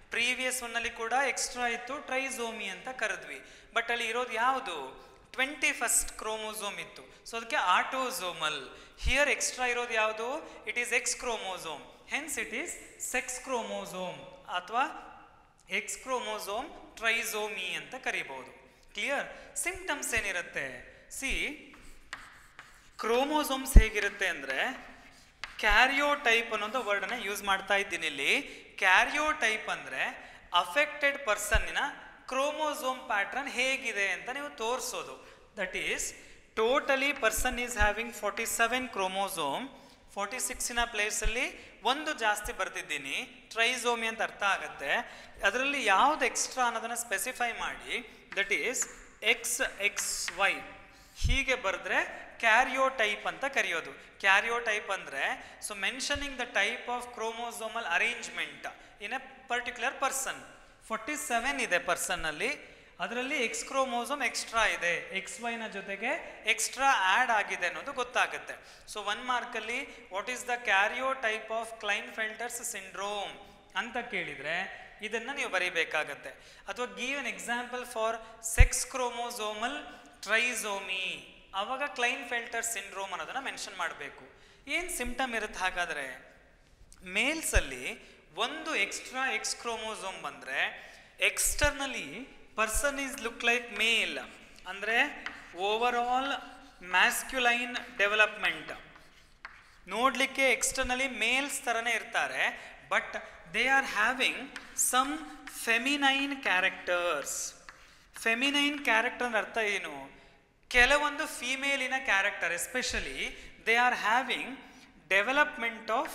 ಪ್ರೀವಿಯಸ್ ಒನ್ನಲ್ಲಿ ಕೂಡ ಎಕ್ಸ್ಟ್ರಾ ಇತ್ತು ಟ್ರೈಸೋಮಿ ಅಂತ ಕರೆದ್ವಿ ಬಟ್ ಅಲ್ಲಿ ಇರೋದು ಯಾವುದು ಟ್ವೆಂಟಿ ಫಸ್ಟ್ ಕ್ರೋಮೋಸೋಮ್ ಇತ್ತು ಸೊ ಅದಕ್ಕೆ ಆಟೋಸೋಮಲ್ ಹಿಯರ್ ಎಕ್ಸ್ಟ್ರಾ ಇರೋದು ಯಾವುದು it is X chromosome hence it is sex chromosome ಅಥವಾ ಎಕ್ಸ್ ಕ್ರೋಮೋಸೋಮ್ ಟ್ರೈಸೋಮಿ ಅಂತ ಕರಿಬಹುದು ಕ್ಲಿಯರ್ ಸಿಂಪ್ಟಮ್ಸ್ ಏನಿರುತ್ತೆ ಸಿ ಕ್ರೋಮೋಸೋಮ್ಸ್ ಹೇಗಿರುತ್ತೆ ಅಂದರೆ ಕ್ಯಾರಿಯೋಟೈಪ್ ಅನ್ನೋದು ವರ್ಡನ್ನ ಯೂಸ್ ಮಾಡ್ತಾ ಇದ್ದೀನಿ ಇಲ್ಲಿ ಕ್ಯಾರಿಯೋಟೈಪ್ ಅಂದರೆ ಅಫೆಕ್ಟೆಡ್ ಪರ್ಸನ್ನಿನ ಕ್ರೋಮೋಸೋಮ್ ಪ್ಯಾಟ್ರನ್ ಹೇಗಿದೆ ಅಂತ ನೀವು ತೋರಿಸೋದು that is totally person is having forty seven chromosome forty ಸಿಕ್ಸಿನ ಪ್ಲೇಸಲ್ಲಿ ಒಂದು ಜಾಸ್ತಿ ಬರ್ತಿದ್ದೀನಿ ಟ್ರೈಸೋಮಿ ಅಂತ ಅರ್ಥ ಆಗುತ್ತೆ ಅದರಲ್ಲಿ ಯಾವ್ದು ಎಕ್ಸ್ಟ್ರಾ ಅನ್ನೋದನ್ನು ಸ್ಪೆಸಿಫೈ ಮಾಡಿ that is X X Y ಹೀಗೆ ಬರೆದ್ರೆ ಕ್ಯಾರಿಯೋಟೈಪ್ ಅಂತ ಕರೆಯೋದು ಕ್ಯಾರಿಯೋಟೈಪ್ ಅಂದರೆ so mentioning the type of chromosomal arrangement in a particular person forty seven ಇದೆ ಪರ್ಸನ್ನಲ್ಲಿ ಅದರಲ್ಲಿ ಎಕ್ಸ್ ಕ್ರೋಮೋಸೋಮ್ ಎಕ್ಸ್ಟ್ರಾ ಇದೆ ಎಕ್ಸ್ ವೈನ ಜೊತೆಗೆ ಎಕ್ಸ್ಟ್ರಾ ಆ್ಯಡ್ ಆಗಿದೆ ಅನ್ನೋದು ಗೊತ್ತಾಗುತ್ತೆ ಸೊ ಒನ್ ಮಾರ್ಕಲ್ಲಿ what is the karyotype of Klinefelter's syndrome ಅಂತ ಕೇಳಿದರೆ ಇದನ್ನು ನೀವು ಬರೀಬೇಕಾಗತ್ತೆ ಅಥವಾ give an example for sex chromosomal trisomy ಅವಾಗ ಕ್ಲೈನ್ ಫೆಲ್ಟರ್ ಸಿಂಡ್ರೋಮ್ ಅನ್ನೋದನ್ನ ಮೆನ್ಷನ್ ಮಾಡಬೇಕು ಏನು ಸಿಂಪ್ಟಮ್ ಇರುತ್ತೆ ಹಾಗಾದರೆ ಮೇಲ್ಸಲ್ಲಿ ಒಂದು ಎಕ್ಸ್ಟ್ರಾ ಎಕ್ಸ್ ಕ್ರೋಮೋಸೋಮ್ ಬಂದರೆ externally person is look like male ಅಂದರೆ ಓವರ್ ಆಲ್ ಮ್ಯಾಸ್ಕ್ಯುಲೈನ್ ಡೆವಲಪ್ಮೆಂಟ್ ನೋಡಲಿಕ್ಕೆ ಎಕ್ಸ್ಟರ್ನಲಿ ಮೇಲ್ಸ್ ಥರನೇ ಇರ್ತಾರೆ but they are having some feminine characters feminine character ಅರ್ಥ ಏನು ಕೆಲವೊಂದು ಫೀಮೇಲಿನ character especially they are having development of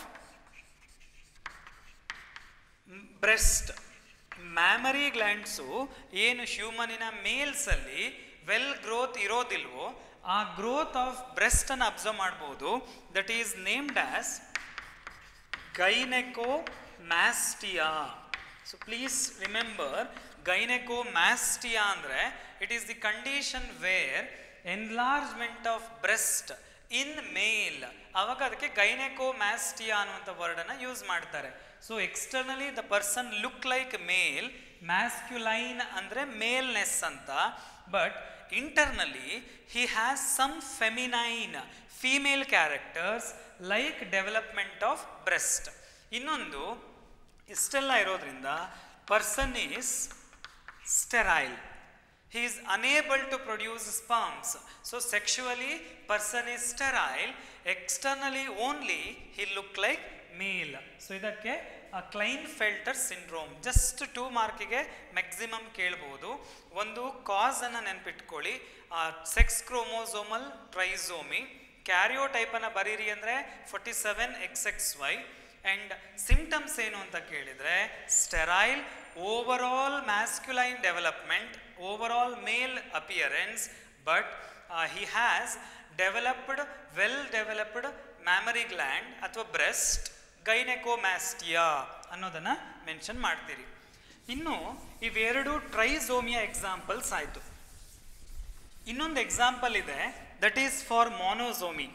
breast mammary glands ಏನು ಹ್ಯೂಮನಿನ ಮೇಲ್ಸಲ್ಲಿ ವೆಲ್ ಗ್ರೋತ್ ಇರೋದಿಲ್ವೋ ಆ ಗ್ರೋತ್ ಆಫ್ ಬ್ರೆಸ್ಟ್ ಅನ್ನು ಅಬ್ಸರ್ವ್ ಮಾಡ್ಬೋದು that is named as gynaecomastia so please remember ಗೈನೆಕೋ ಮ್ಯಾಸ್ಟಿಯಾ ಅಂದರೆ it is the condition where enlargement of breast in male ಅವಾಗ ಅದಕ್ಕೆ ಗೈನೆಕೋ ಮ್ಯಾಸ್ಟಿಯಾ ಅನ್ನುವಂಥ ವರ್ಡನ್ನು ಯೂಸ್ ಮಾಡ್ತಾರೆ so externally the person look like male masculine ಅಂದರೆ maleness ಅಂತ but internally he has some feminine female characters like development of breast ಇನ್ನೊಂದು ಇಷ್ಟೆಲ್ಲ ಇರೋದ್ರಿಂದ person is sterile he is unable to produce sperms so sexually person is sterile externally only he look like male so ಇದಕ್ಕೆ Klinefelter syndrome just two ಮಾರ್ಕಿಗೆ maximum ಕೇಳ್ಬೋದು ಒಂದು cause ಅನ್ನು ನೆನ್ಪಿಟ್ಕೊಳ್ಳಿ sex chromosomal trisomy ಕ್ಯಾರಿಯೋ ಟೈಪನ್ನು ಬರೀರಿ ಅಂದರೆ forty seven X X Y and symptoms ಏನು ಅಂತ ಕೇಳಿದರೆ sterile over all masculine development over all male appearance but he has developed well developed mammary gland ಅಥವಾ ಬ್ರೆಸ್ಟ್ ಗೈನೆಕೋಮ್ಯಾಸ್ಟಿಯಾ ಅನ್ನೋದನ್ನು ಮೆನ್ಷನ್ ಮಾಡ್ತೀರಿ ಇನ್ನು ಇವೆರಡು ಟ್ರೈಸೋಮಿಯಾ ಎಕ್ಸಾಂಪಲ್ಸ್ ಆಯಿತು ಇನ್ನೊಂದು ಎಕ್ಸಾಂಪಲ್ ಇದೆ that is for monosomy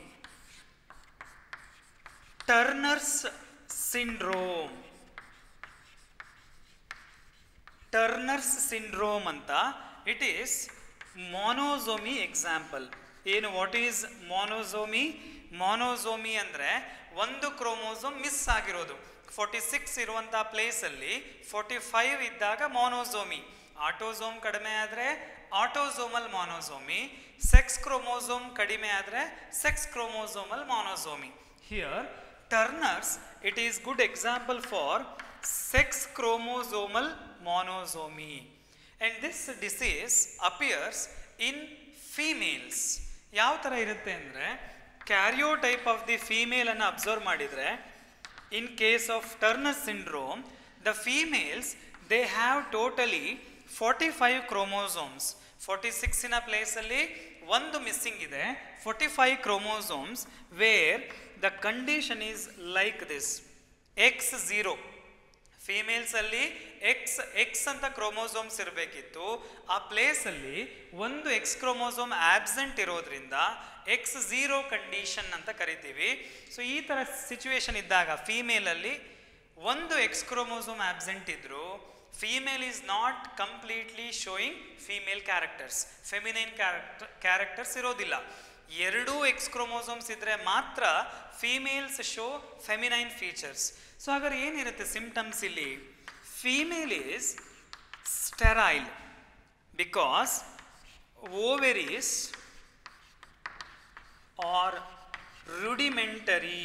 Turner's syndrome Turner's syndrome ಅಂತ ಇಟ್ ಈಸ್ ಮಾನೋಸೋಮಿ ಎಕ್ಸಾಂಪಲ್ ಏನು ವಾಟ್ ಈಸ್ ಮಾನೋಸೋಮಿ ಮಾನೋಸೋಮಿ ಅಂದರೆ ಒಂದು ಕ್ರೋಮೋಸೋಮ್ ಮಿಸ್ ಆಗಿರೋದು ಫೋರ್ಟಿ ಸಿಕ್ಸ್ ಇರುವಂಥ ಪ್ಲೇಸಲ್ಲಿ ಫೋರ್ಟಿ ಫೈವ್ ಇದ್ದಾಗ ಮಾನೋಸೋಮಿ ಆಟೋಸೋಮ್ ಕಡಿಮೆ ಆದರೆ ಆಟೋಸೋಮಲ್ ಮಾನೋಸೋಮಿ ಸೆಕ್ಸ್ ಕ್ರೋಮೋಸೋಮ್ ಕಡಿಮೆ ಆದರೆ sex chromosomal monosomy here Turner's it is good example for sex chromosomal monosomy and this disease appears in females ಯಾವ ಥರ ಇರುತ್ತೆ ಅಂದರೆ ಕ್ಯಾರಿಯೋ ಟೈಪ್ ಆಫ್ ದಿ ಫೀಮೇಲನ್ನು ಅಬ್ಸರ್ವ್ ಮಾಡಿದರೆ in case of Turner syndrome the females they have totally forty five chromosomes forty ಸಿಕ್ಸಿನ ಪ್ಲೇಸಲ್ಲಿ ಒಂದು missing ಇದೆ forty five chromosomes where the condition is like this X zero ಫೀಮೇಲ್ಸಲ್ಲಿ X X ಅಂತ chromosomes ಇರಬೇಕಿತ್ತು ಆ ಪ್ಲೇಸಲ್ಲಿ ಒಂದು ಎಕ್ಸ್ ಕ್ರೋಮೋಸೋಮ್ ಆಬ್ಸೆಂಟ್ ಇರೋದ್ರಿಂದ ಎಕ್ಸ್ ಝೀರೋ ಕಂಡೀಷನ್ ಅಂತ ಕರಿತೀವಿ ಸೊ ಈ ಥರ ಸಿಚುವೇಶನ್ ಇದ್ದಾಗ ಫೀಮೇಲಲ್ಲಿ ಒಂದು ಎಕ್ಸ್ ಕ್ರೋಮೋಸೋಮ್ ಆಬ್ಸೆಂಟ್ ಇದ್ದರೂ female is not completely showing female characters feminine character characters ಇರೋದಿಲ್ಲ ಎರಡೂ ಎಕ್ಸ್ ಕ್ರೋಮೋಸೋಮ್ಸ್ ಇದ್ರೆ ಮಾತ್ರ females show feminine features so ಹಾಗಾದ್ರೆ ಏನಿರುತ್ತೆ ಸಿಂಪ್ಟಮ್ಸ್ ಇಲ್ಲಿ female is sterile because ovaries are rudimentary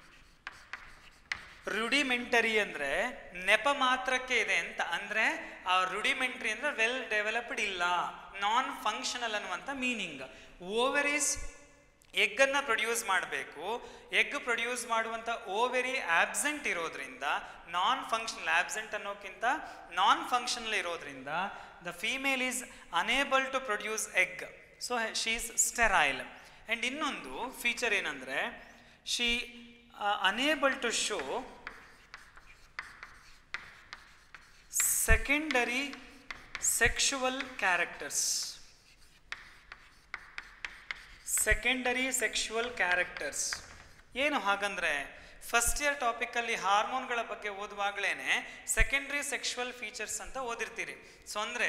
rudimentary ಅಂದ್ರೆ ನೆಪ ಮಾತ್ರಕ್ಕೆ ಇದೆ ಅಂತ ಅಂದ್ರೆ ಆ ರುಡಿಮೆಂಟರಿ ಅಂದ್ರೆ ವೆಲ್ ಡೆವಲಪ್ಡ್ ಇಲ್ಲ ನಾನ್ ಫಂಕ್ಷನಲ್ ಅನ್ನುವಂಥ ಮೀನಿಂಗ್ ಓವೆರೀಸ್ ಎಗ್ ಅನ್ನ ಪ್ರೊಡ್ಯೂಸ್ ಮಾಡಬೇಕು ಎಗ್ ಪ್ರೊಡ್ಯೂಸ್ ಮಾಡುವಂತ ಓವೆರಿ ಆಬ್ಸೆಂಟ್ ಇರೋದ್ರಿಂದ ನಾನ್ ಫಂಕ್ಷನಲ್ ಆಬ್ಸೆಂಟ್ ಅನ್ನೋಕ್ಕಿಂತ ನಾನ್ ಫಂಕ್ಷನಲ್ ಇರೋದ್ರಿಂದ the female is unable to produce egg so she is sterile and ಇನ್ನೊಂದು ಫೀಚರ್ ಏನಂದ್ರೆ she unable to show secondary sexual characters secondary sexual characters ಏನು ಹಾಗಂದ್ರೆ first year ಟಾಪಿಕಲ್ಲಿ ಹಾರ್ಮೋನ್ಗಳ ಬಗ್ಗೆ ಓದುವಾಗಲೇ secondary sexual features ಅಂತ ಓದಿರ್ತೀರಿ so ಅಂದರೆ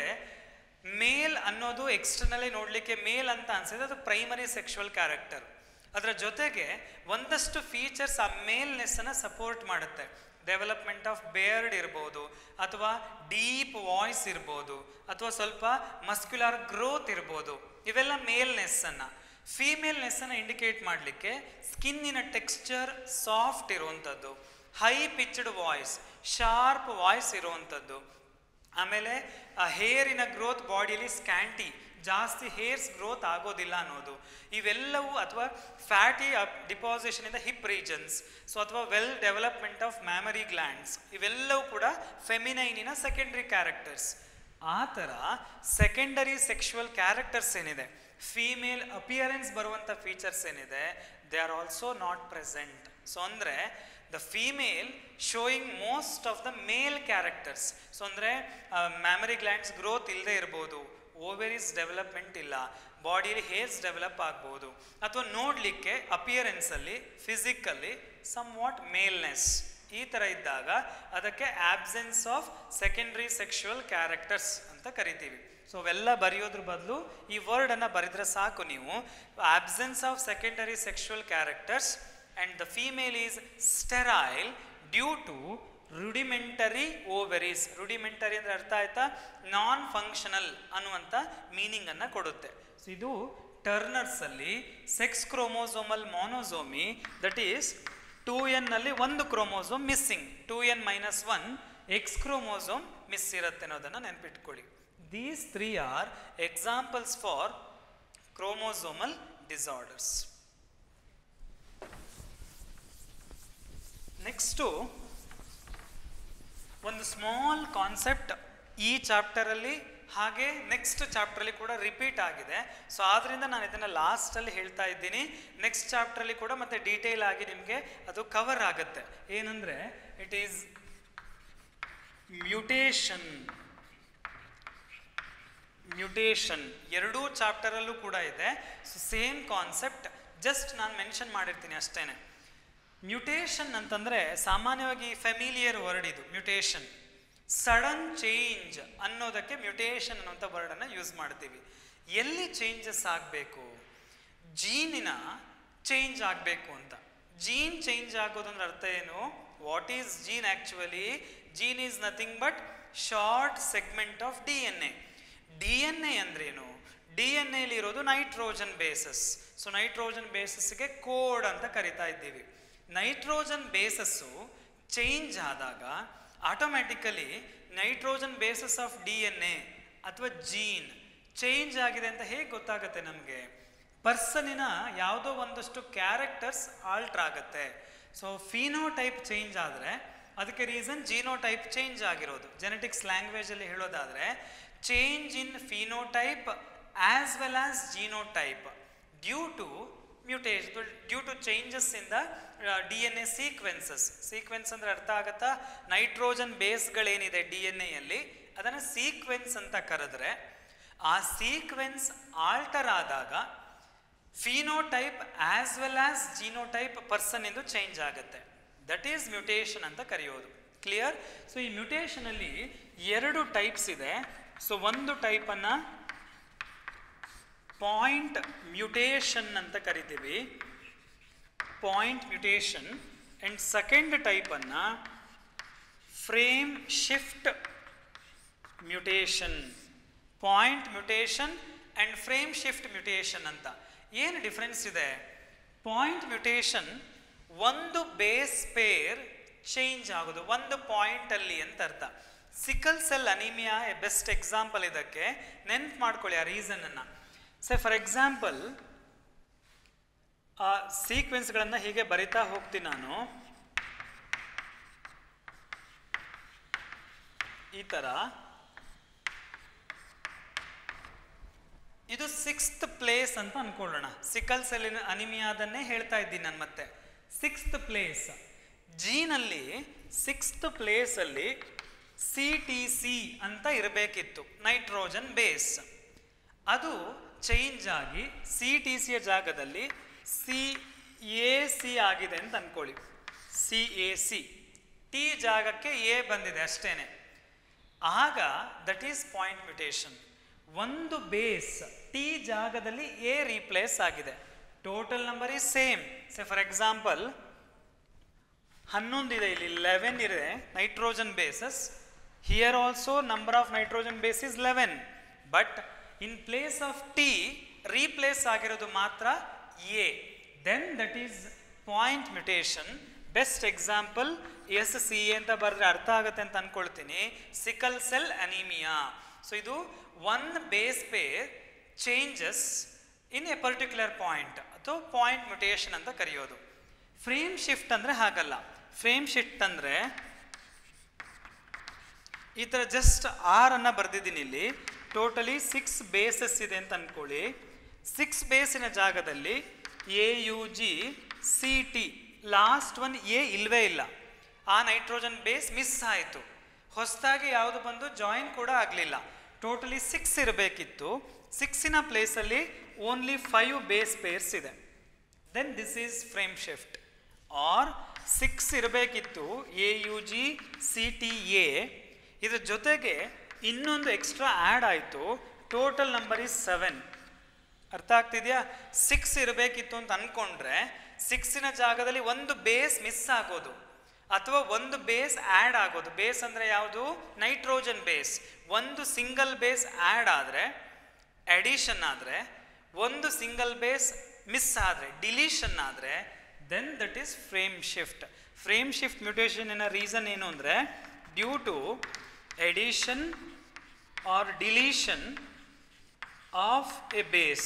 ಮೇಲ್ ಅನ್ನೋದು externally ನೋಡಲಿಕ್ಕೆ ಮೇಲ್ ಅಂತ ಅನ್ಸಿದ್ರೆ ಅದು ಪ್ರೈಮರಿ ಸೆಕ್ಷುವಲ್ ಕ್ಯಾರೆಕ್ಟರ್ ಅದರ ಜೊತೆಗೆ ಒಂದಷ್ಟು ಫೀಚರ್ಸ್ ಆ ಮೇಲ್ನೆಸ್ಸನ್ನು ಸಪೋರ್ಟ್ ಮಾಡುತ್ತೆ ಡೆವಲಪ್ಮೆಂಟ್ ಆಫ್ ಬೇರ್ಡ್ ಇರ್ಬೋದು ಅಥವಾ ಡೀಪ್ ವಾಯ್ಸ್ ಇರ್ಬೋದು ಅಥವಾ ಸ್ವಲ್ಪ ಮಸ್ಕ್ಯುಲರ್ ಗ್ರೋತ್ ಇರ್ಬೋದು ಇವೆಲ್ಲ ಮೇಲ್ನೆಸ್ಸನ್ನು ಫೀಮೇಲ್ನೆಸ್ಸನ್ನು ಇಂಡಿಕೇಟ್ ಮಾಡಲಿಕ್ಕೆ ಸ್ಕಿನ್ನಿನ ಟೆಕ್ಸ್ಚರ್ ಸಾಫ್ಟ್ ಇರುವಂಥದ್ದು high pitched voice sharp voice ಇರುವಂಥದ್ದು ಆಮೇಲೆ ಹೇರಿನ ಗ್ರೋತ್ ಬಾಡಿಯಲ್ಲಿ ಸ್ಕ್ಯಾಂಟಿ ಜಾಸ್ತಿ ಹೇರ್ಸ್ ಗ್ರೋತ್ ಆಗೋದಿಲ್ಲ ಅನ್ನೋದು ಇವೆಲ್ಲವೂ ಅಥವಾ ಫ್ಯಾಟಿ ಡಿಪಾಸಿಷನ್ ಇಂದ ಹಿಪ್ ರೀಜನ್ಸ್ ಸೊ ಅಥವಾ well development of mammary glands ಇವೆಲ್ಲವೂ ಕೂಡ ಫೆಮಿನೈನಿನ ಸೆಕೆಂಡರಿ ಕ್ಯಾರೆಕ್ಟರ್ಸ್ ಆ ಥರ ಸೆಕೆಂಡರಿ ಸೆಕ್ಷುವಲ್ ಕ್ಯಾರೆಕ್ಟರ್ಸ್ ಏನಿದೆ ಫೀಮೇಲ್ ಅಪಿಯರೆನ್ಸ್ ಬರುವಂಥ ಫೀಚರ್ಸ್ ಏನಿದೆ they are also not present so ಅಂದರೆ the female showing most of the male characters so ಅಂದರೆ ಮ್ಯಾಮರಿ ಗ್ಲ್ಯಾಂಡ್ಸ್ ಗ್ರೋತ್ ಇಲ್ಲದೆ ಇರ್ಬೋದು ಓವೆರೀಸ್ ಡೆವಲಪ್ಮೆಂಟ್ ಇಲ್ಲ ಬಾಡಿಯಲ್ಲಿ ಹೇರ್ಸ್ ಡೆವಲಪ್ ಆಗ್ಬೋದು ಅಥವಾ ನೋಡಲಿಕ್ಕೆ ಅಪಿಯರೆನ್ಸಲ್ಲಿ ಫಿಸಿಕಲ್ಲಿ ಸಮ್ ವಾಟ್ ಮೇಲ್ನೆಸ್ ಈ ಥರ ಇದ್ದಾಗ ಅದಕ್ಕೆ absence of secondary sexual characters ಅಂತ ಕರಿತೀವಿ ಸೊ ಅವೆಲ್ಲ ಬರೆಯೋದ್ರ ಬದಲು ಈ ವರ್ಡನ್ನು ಬರೆದ್ರೆ ಸಾಕು ನೀವು absence of secondary sexual characters and the female is sterile due to rudimentary ovaries rudimentary ಅಂದ್ರೆ ಅರ್ಥ ಆಯ್ತಾ ನಾನ್ ಫಂಕ್ಷನಲ್ ಅನ್ನುವಂಥ ಮೀನಿಂಗ್ ಅನ್ನ ಕೊಡುತ್ತೆ ಸೊ ಇದು ಟರ್ನರ್ಸ್ ಅಲ್ಲಿ sex chromosomal monosomy that is two N ನಲ್ಲಿ ಒಂದು chromosome missing two N minus one X chromosome miss ಇರುತ್ತೆ ಅನ್ನೋದನ್ನ ನೆನ್ಪಿಟ್ಕೊಳ್ಳಿ these three are examples for chromosomal disorders next ಒಂದು ಸ್ಮಾಲ್ ಕಾನ್ಸೆಪ್ಟ್ ಈ ಚಾಪ್ಟರಲ್ಲಿ ಹಾಗೆ ನೆಕ್ಸ್ಟ್ ಚಾಪ್ಟರಲ್ಲಿ ಕೂಡ ರಿಪೀಟ್ ಆಗಿದೆ ಸೊ ಆದ್ರಿಂದ ನಾನು ಇದನ್ನು ಲಾಸ್ಟಲ್ಲಿ ಹೇಳ್ತಾ ಇದ್ದೀನಿ ನೆಕ್ಸ್ಟ್ ಚಾಪ್ಟರಲ್ಲಿ ಕೂಡ ಮತ್ತೆ ಡೀಟೇಲ್ ಆಗಿ ನಿಮಗೆ ಅದು ಕವರ್ ಆಗುತ್ತೆ ಏನಂದ್ರೆ ಇಟ್ ಈಸ್ ಮ್ಯೂಟೇಷನ್ ಮ್ಯೂಟೇಷನ್ ಎರಡೂ ಚಾಪ್ಟರಲ್ಲೂ ಕೂಡ ಇದೆ ಸೊ ಸೇಮ್ ಕಾನ್ಸೆಪ್ಟ್ ಜಸ್ಟ್ ನಾನು ಮೆನ್ಷನ್ ಮಾಡಿರ್ತೀನಿ ಅಷ್ಟೇನೆ ಮ್ಯೂಟೇಷನ್ ಅಂತಂದ್ರೆ ಸಾಮಾನ್ಯವಾಗಿ ಫೆಮಿಲಿಯರ್ ವರ್ಡ್ ಇದು ಮ್ಯೂಟೇಷನ್ ಸಡನ್ ಚೇಂಜ್ ಅನ್ನೋದಕ್ಕೆ ಮ್ಯೂಟೇಷನ್ ಅನ್ನುವಂಥ ವರ್ಡನ್ನು ಯೂಸ್ ಮಾಡ್ತೀವಿ ಎಲ್ಲಿ ಚೇಂಜಸ್ ಆಗಬೇಕು ಜೀನಿನ ಚೇಂಜ್ ಆಗಬೇಕು ಅಂತ ಜೀನ್ ಚೇಂಜ್ ಆಗೋದಂದ್ರೆ ಅರ್ಥ ಏನು what is gene actually gene is nothing but short segment of D N A D N A ಅಂದ್ರೇನು ಡಿ ಎನ್ ಎಲಿ ಇರೋದು ನೈಟ್ರೋಜನ್ ಬೇಸಸ್ ಸೊ ನೈಟ್ರೋಜನ್ ಬೇಸಸ್ಗೆ ಕೋಡ್ ಅಂತ ಕರಿತಾ ಇದ್ದೀವಿ ನೈಟ್ರೋಜನ್ ಬೇಸಸ್ಸು ಚೇಂಜ್ ಆದಾಗ automatically nitrogen bases of D N A ಅಥವಾ gene change ಆಗಿದೆ ಅಂತ ಹೇಗೆ ಗೊತ್ತಾಗುತ್ತೆ ನಮಗೆ ಪರ್ಸನಿನ ಯಾವುದೋ ಒಂದಷ್ಟು ಕ್ಯಾರೆಕ್ಟರ್ಸ್ ಆಲ್ಟ್ರ್ ಆಗುತ್ತೆ ಸೊ ಫಿನೋಟೈಪ್ ಚೇಂಜ್ ಆದರೆ ಅದಕ್ಕೆ ರೀಸನ್ ಜೀನೋಟೈಪ್ ಚೇಂಜ್ ಆಗಿರೋದು ಜೆನೆಟಿಕ್ಸ್ ಲ್ಯಾಂಗ್ವೇಜಲ್ಲಿ ಹೇಳೋದಾದರೆ change in phenotype as well as genotype due to mutation due to changes in the D N A sequences sequence ಅಂದ್ರೆ ಅರ್ಥ ಆಗತ್ತಾ ನೈಟ್ರೋಜನ್ ಬೇಸ್ಗಳೇನಿದೆ ಡಿ ಎನ್ ಎಯಲ್ಲಿ ಅದನ್ನು ಸೀಕ್ವೆನ್ಸ್ ಅಂತ ಕರೆದ್ರೆ ಆ ಸೀಕ್ವೆನ್ಸ್ ಆಲ್ಟರ್ ಆದಾಗ phenotype as well as genotype person ಎಂದು ಚೇಂಜ್ ಆಗುತ್ತೆ ದಟ್ ಈಸ್ ಮ್ಯೂಟೇಷನ್ ಅಂತ ಕರೆಯೋದು ಕ್ಲಿಯರ್ ಸೊ ಈ ಮ್ಯೂಟೇಷನಲ್ಲಿ ಎರಡು ಟೈಪ್ಸ್ ಇದೆ ಸೊ ಒಂದು ಟೈಪನ್ನು ಪಾಯಿಂಟ್ ಮ್ಯೂಟೇಷನ್ ಅಂತ ಕರಿತೀವಿ ಪಾಯಿಂಟ್ ಮ್ಯೂಟೇಷನ್ ಆ್ಯಂಡ್ ಸೆಕೆಂಡ್ ಟೈಪನ್ನು frame shift mutation point mutation and frame shift mutation ಅಂತ ಏನು ಡಿಫ್ರೆನ್ಸ್ ಇದೆ ಪಾಯಿಂಟ್ ಮ್ಯೂಟೇಷನ್ ಒಂದು ಬೇಸ್ ಪೇರ್ ಚೇಂಜ್ ಆಗೋದು ಒಂದು ಪಾಯಿಂಟಲ್ಲಿ ಅಂತ ಅರ್ಥ sickle cell anaemia a best example ಇದಕ್ಕೆ ನೆನ್ಪು ಮಾಡ್ಕೊಳ್ಳಿ ಆ ರೀಸನನ್ನು ಸೆ ಫಾರ್ ಎಕ್ಸಾಂಪಲ್ ಆ ಸೀಕ್ವೆನ್ಸ್ಗಳನ್ನು ಹೀಗೆ ಬರಿತಾ ಹೋಗ್ತೀನಿ ನಾನು ಈ ಥರ ಇದು ಸಿಕ್ಸ್ತ್ ಪ್ಲೇಸ್ ಅಂತ ಅನ್ಕೊಳ್ಳೋಣ ಸಿಕಲ್ ಸೆಲ್ಲಿನ ಅನಿಮಿಯಾದನ್ನೇ ಹೇಳ್ತಾ ಇದ್ದೀನಿ ನಾನು ಮತ್ತೆ ಸಿಕ್ಸ್ತ್ ಪ್ಲೇಸ್ ಜೀನಲ್ಲಿ ಸಿಕ್ಸ್ತ್ ಪ್ಲೇಸಲ್ಲಿ ಸಿ ಟಿ ಸಿ ಅಂತ ಇರಬೇಕಿತ್ತು ನೈಟ್ರೋಜನ್ ಬೇಸ್ ಅದು ಚೇಂಜ್ ಆಗಿ ಸಿ ಟಿ ಸಿಯ ಜಾಗದಲ್ಲಿ ಸಿ ಎ ಸಿ ಆಗಿದೆ ಅಂತ ಅನ್ಕೊಳ್ಳಿ ಸಿ ಎ ಸಿ ಟಿ ಜಾಗಕ್ಕೆ ಎ ಬಂದಿದೆ ಅಷ್ಟೇನೆ ಆಗ ದಟ್ ಈಸ್ ಪಾಯಿಂಟ್ ಮ್ಯೂಟೇಷನ್ ಒಂದು ಬೇಸ್ ಟಿ ಜಾಗದಲ್ಲಿ ಎ ರೀಪ್ಲೇಸ್ ಆಗಿದೆ total number is same say for example ಹನ್ನೊಂದಿದೆ ಇಲ್ಲಿ ಲೆವೆನ್ ಇದೆ nitrogen bases here also number of nitrogen base is eleven but in place of T replace ಆಗಿರೋದು ಮಾತ್ರ A then that is point mutation best example S C A ಅಂತ ಬರೆದ್ರೆ ಅರ್ಥ ಆಗುತ್ತೆ ಅಂತ ಅನ್ಕೊಳ್ತೀನಿ ಸಿಕಲ್ ಸೆಲ್ ಅನಿಮಿಯಾ ಸೊ ಇದು one base pair changes in a particular point ಅಥವಾ ಪಾಯಿಂಟ್ ಮ್ಯೂಟೇಷನ್ ಅಂತ ಕರೆಯೋದು ಫ್ರೇಮ್ ಶಿಫ್ಟ್ ಅಂದರೆ ಹಾಗಲ್ಲ ಫ್ರೇಮ್ ಶಿಫ್ಟ್ ಅಂದರೆ ಈ ಥರ ಜಸ್ಟ್ ಆರ್ ಅನ್ನ ಬರೆದಿದ್ದೀನಿ ಇಲ್ಲಿ ಟೋಟಲಿ ಸಿಕ್ಸ್ ಬೇಸಸ್ ಇದೆ ಅಂತ ಅನ್ಕೊಳ್ಳಿ ಸಿಕ್ಸ್ ಬೇಸಿನ ಜಾಗದಲ್ಲಿ A U G C T last one A ಇಲ್ವೇ ಇಲ್ಲ ಆ ನೈಟ್ರೋಜನ್ ಬೇಸ್ ಮಿಸ್ ಆಯಿತು ಹೊಸದಾಗಿ ಯಾವುದು ಬಂದು ಜಾಯಿನ್ ಕೂಡ ಆಗಲಿಲ್ಲ ಟೋಟಲಿ ಸಿಕ್ಸ್ ಇರಬೇಕಿತ್ತು ಸಿಕ್ಸಿನ ಪ್ಲೇಸಲ್ಲಿ ಓನ್ಲಿ ಫೈವ್ ಬೇಸ್ ಪೇರ್ಸ್ ಇದೆ then this is frame shift or six ಇರಬೇಕಿತ್ತು A U G C T A ಇದ್ರ ಜೊತೆಗೆ ಇನ್ನೊಂದು ಎಕ್ಸ್ಟ್ರಾ ಆ್ಯಡ್ ಆಯಿತು ಟೋಟಲ್ ನಂಬರ್ ಈಸ್ ಸೆವೆನ್ ಅರ್ಥ ಆಗ್ತಿದೆಯಾ ಸಿಕ್ಸ್ ಇರಬೇಕಿತ್ತು ಅಂತ ಅಂದ್ಕೊಂಡ್ರೆ ಸಿಕ್ಸಿನ ಜಾಗದಲ್ಲಿ ಒಂದು ಬೇಸ್ ಮಿಸ್ ಆಗೋದು ಅಥವಾ ಒಂದು ಬೇಸ್ ಆ್ಯಡ್ ಆಗೋದು ಬೇಸ್ ಅಂದರೆ ಯಾವುದು ನೈಟ್ರೋಜನ್ ಬೇಸ್ ಒಂದು ಸಿಂಗಲ್ ಬೇಸ್ ಆ್ಯಡ್ ಆದರೆ ಅಡಿಷನ್ ಆದರೆ ಒಂದು ಸಿಂಗಲ್ ಬೇಸ್ ಮಿಸ್ ಆದರೆ ಡಿಲೀಷನ್ ಆದರೆ then that is frame shift frame shift ಮ್ಯೂಟೇಷನಿನ ರೀಸನ್ ಏನು ಅಂದರೆ due to addition or deletion of a base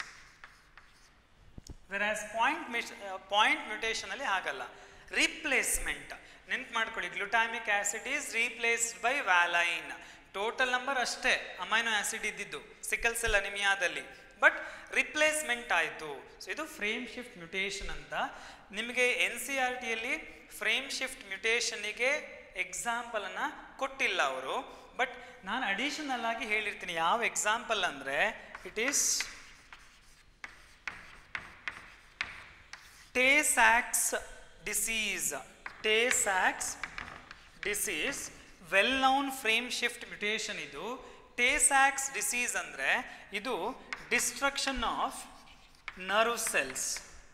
versus point miss point ಮ್ಯೂಟೇಷನಲ್ಲಿ ಹಾಗಲ್ಲ ರಿಪ್ಲೇಸ್ಮೆಂಟ್ ನೆನ್ಪು ಮಾಡ್ಕೊಳ್ಳಿ glutamic acid is replaced by valine total number ಅಷ್ಟೇ ಅಮೈನೋ ಆಸಿಡ್ ಇದ್ದಿದ್ದು sickle cell ಅನಿಮಿಯಾದಲ್ಲಿ ಬಟ್ ರಿಪ್ಲೇಸ್ಮೆಂಟ್ ಆಯಿತು ಸೊ ಇದು ಫ್ರೇಮ್ ಶಿಫ್ಟ್ ಮ್ಯೂಟೇಷನ್ ಅಂತ ನಿಮಗೆ ಎನ್ ಸಿ ಆರ್ ಟಿಯಲ್ಲಿ ಫ್ರೇಮ್ ಶಿಫ್ಟ್ ಮ್ಯೂಟೇಷನ್ನಿಗೆ ಎಕ್ಸಾಂಪಲನ್ನು ಕೊಟ್ಟಿಲ್ಲ ಅವರು ಬಟ್ ನಾನು ಅಡಿಷನಲ್ ಆಗಿ ಹೇಳಿರ್ತೀನಿ ಯಾವ ಎಕ್ಸಾಂಪಲ್ ಅಂದರೆ it is Tay Sachs disease Tay Sachs disease well known frame shift mutation ಇದು ಟೇಸ್ಯಾಕ್ಸ್ ಡಿಸೀಸ್ ಅಂದರೆ ಇದು destruction of nerve cells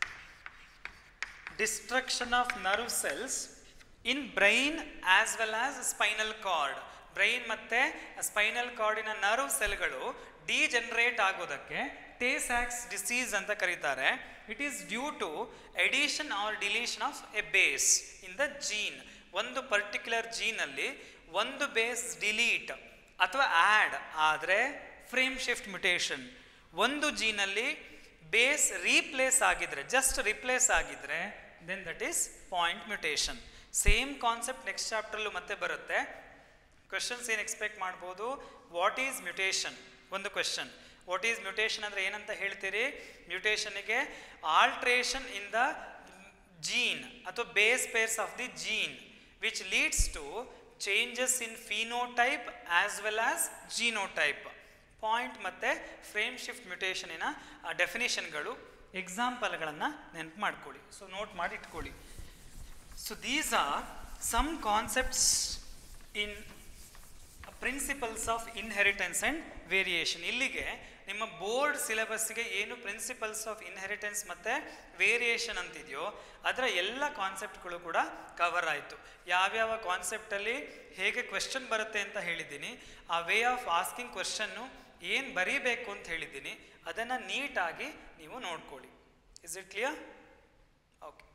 destruction of nerve cells in brain as well as spinal cord brain ಮತ್ತು spinal ಕಾರ್ಡಿನ nerve ಸೆಲ್ಗಳು degenerate ಆಗೋದಕ್ಕೆ Tay Sachs disease ಅಂತ ಕರೀತಾರೆ it is due to addition or deletion of a base in the gene ಒಂದು particular ಜೀನಲ್ಲಿ ಒಂದು base delete ಅಥವಾ ಆ್ಯಡ್ ಆದರೆ ಫ್ರೇಮ್ ಶಿಫ್ಟ್ ಮ್ಯುಟೇಷನ್ ಒಂದು ಜೀನಲ್ಲಿ ಬೇಸ್ ರೀಪ್ಲೇಸ್ ಆಗಿದ್ರೆ ಜಸ್ಟ್ ರಿಪ್ಲೇಸ್ ಆಗಿದ್ರೆ then that is point mutation same concept next ಚಾಪ್ಟರ್ಲ್ಲೂ ಮತ್ತೆ ಬರುತ್ತೆ ಕ್ವೆಶನ್ಸ್ ಏನು ಎಕ್ಸ್ಪೆಕ್ಟ್ ಮಾಡ್ಬೋದು ವಾಟ್ ಈಸ್ ಮ್ಯುಟೇಷನ್ ಒಂದು ಕ್ವೆಶನ್ ವಾಟ್ ಈಸ್ ಮ್ಯುಟೇಷನ್ ಅಂದರೆ ಏನಂತ ಹೇಳ್ತೀರಿ ಮ್ಯುಟೇಷನ್ಗೆ ಆಲ್ಟ್ರೇಷನ್ ಇನ್ ದ ಜೀನ್ ಅಥವಾ base pairs of the gene which leads to changes in phenotype as well as genotype point ಮತ್ತು ಫ್ರೇಮ್ ಶಿಫ್ಟ್ ಮ್ಯುಟೇಷನಿನ ಡೆಫಿನೇಷನ್ಗಳು ಎಕ್ಸಾಂಪಲ್ಗಳನ್ನು ನೆನಪು ಮಾಡ್ಕೊಳ್ಳಿ ಸೊ ನೋಟ್ ಮಾಡಿ ಇಟ್ಕೊಳ್ಳಿ so these are some concepts in principles of inheritance and variation ಇಲ್ಲಿಗೆ ನಿಮ್ಮ ಬೋರ್ಡ್ ಸಿಲೆಬಸ್ಗೆ ಏನು ಪ್ರಿನ್ಸಿಪಲ್ಸ್ ಆಫ್ ಇನ್ಹೆರಿಟೆನ್ಸ್ ಮತ್ತು ವೇರಿಯೇಷನ್ ಅಂತಿದೆಯೋ ಅದರ ಎಲ್ಲ ಕಾನ್ಸೆಪ್ಟ್ಗಳು ಕೂಡ ಕವರ್ ಆಯಿತು ಯಾವ್ಯಾವ ಕಾನ್ಸೆಪ್ಟಲ್ಲಿ ಹೇಗೆ ಕ್ವೆಶನ್ ಬರುತ್ತೆ ಅಂತ ಹೇಳಿದ್ದೀನಿ ಆ ವೇ ಆಫ್ ಆಸ್ಕಿಂಗ್ ಕ್ವೆಶನ್ನು ಏನು ಬರೀಬೇಕು ಅಂತ ಹೇಳಿದ್ದೀನಿ ಅದನ್ನು ನೀಟಾಗಿ ನೀವು ನೋಡ್ಕೊಳ್ಳಿ ಇಸ್ ಇಟ್ ಕ್ಲಿಯರ್ ಓಕೆ